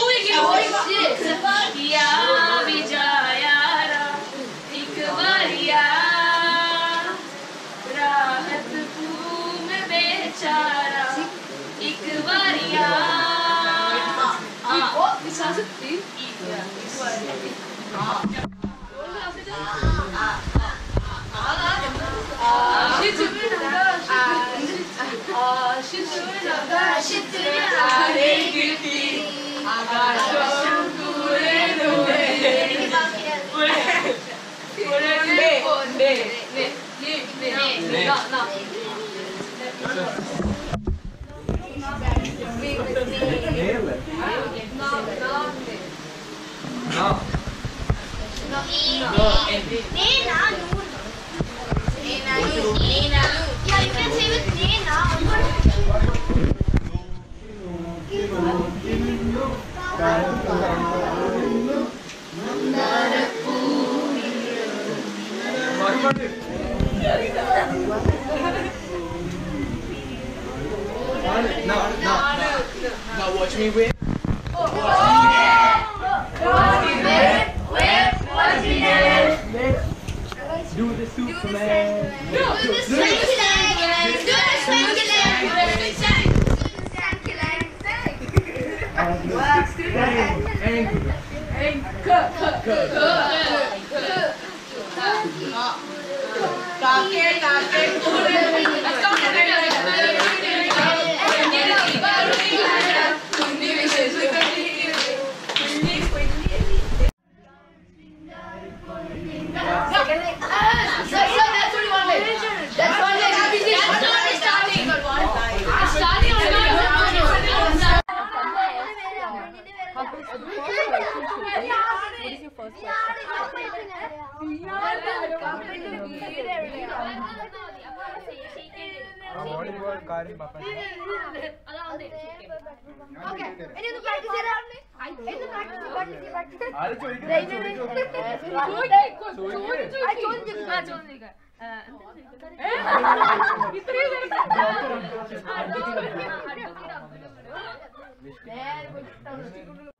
S4: Yeah, you can say with Nena.
S5: Now, now, now, now watch me wave. Do the Superman.
S4: Do the swanky leg. Do the swanky leg. Do the swanky
S7: That's what you wanted. That's what you wanted. That's not starting. It's starting
S4: leg.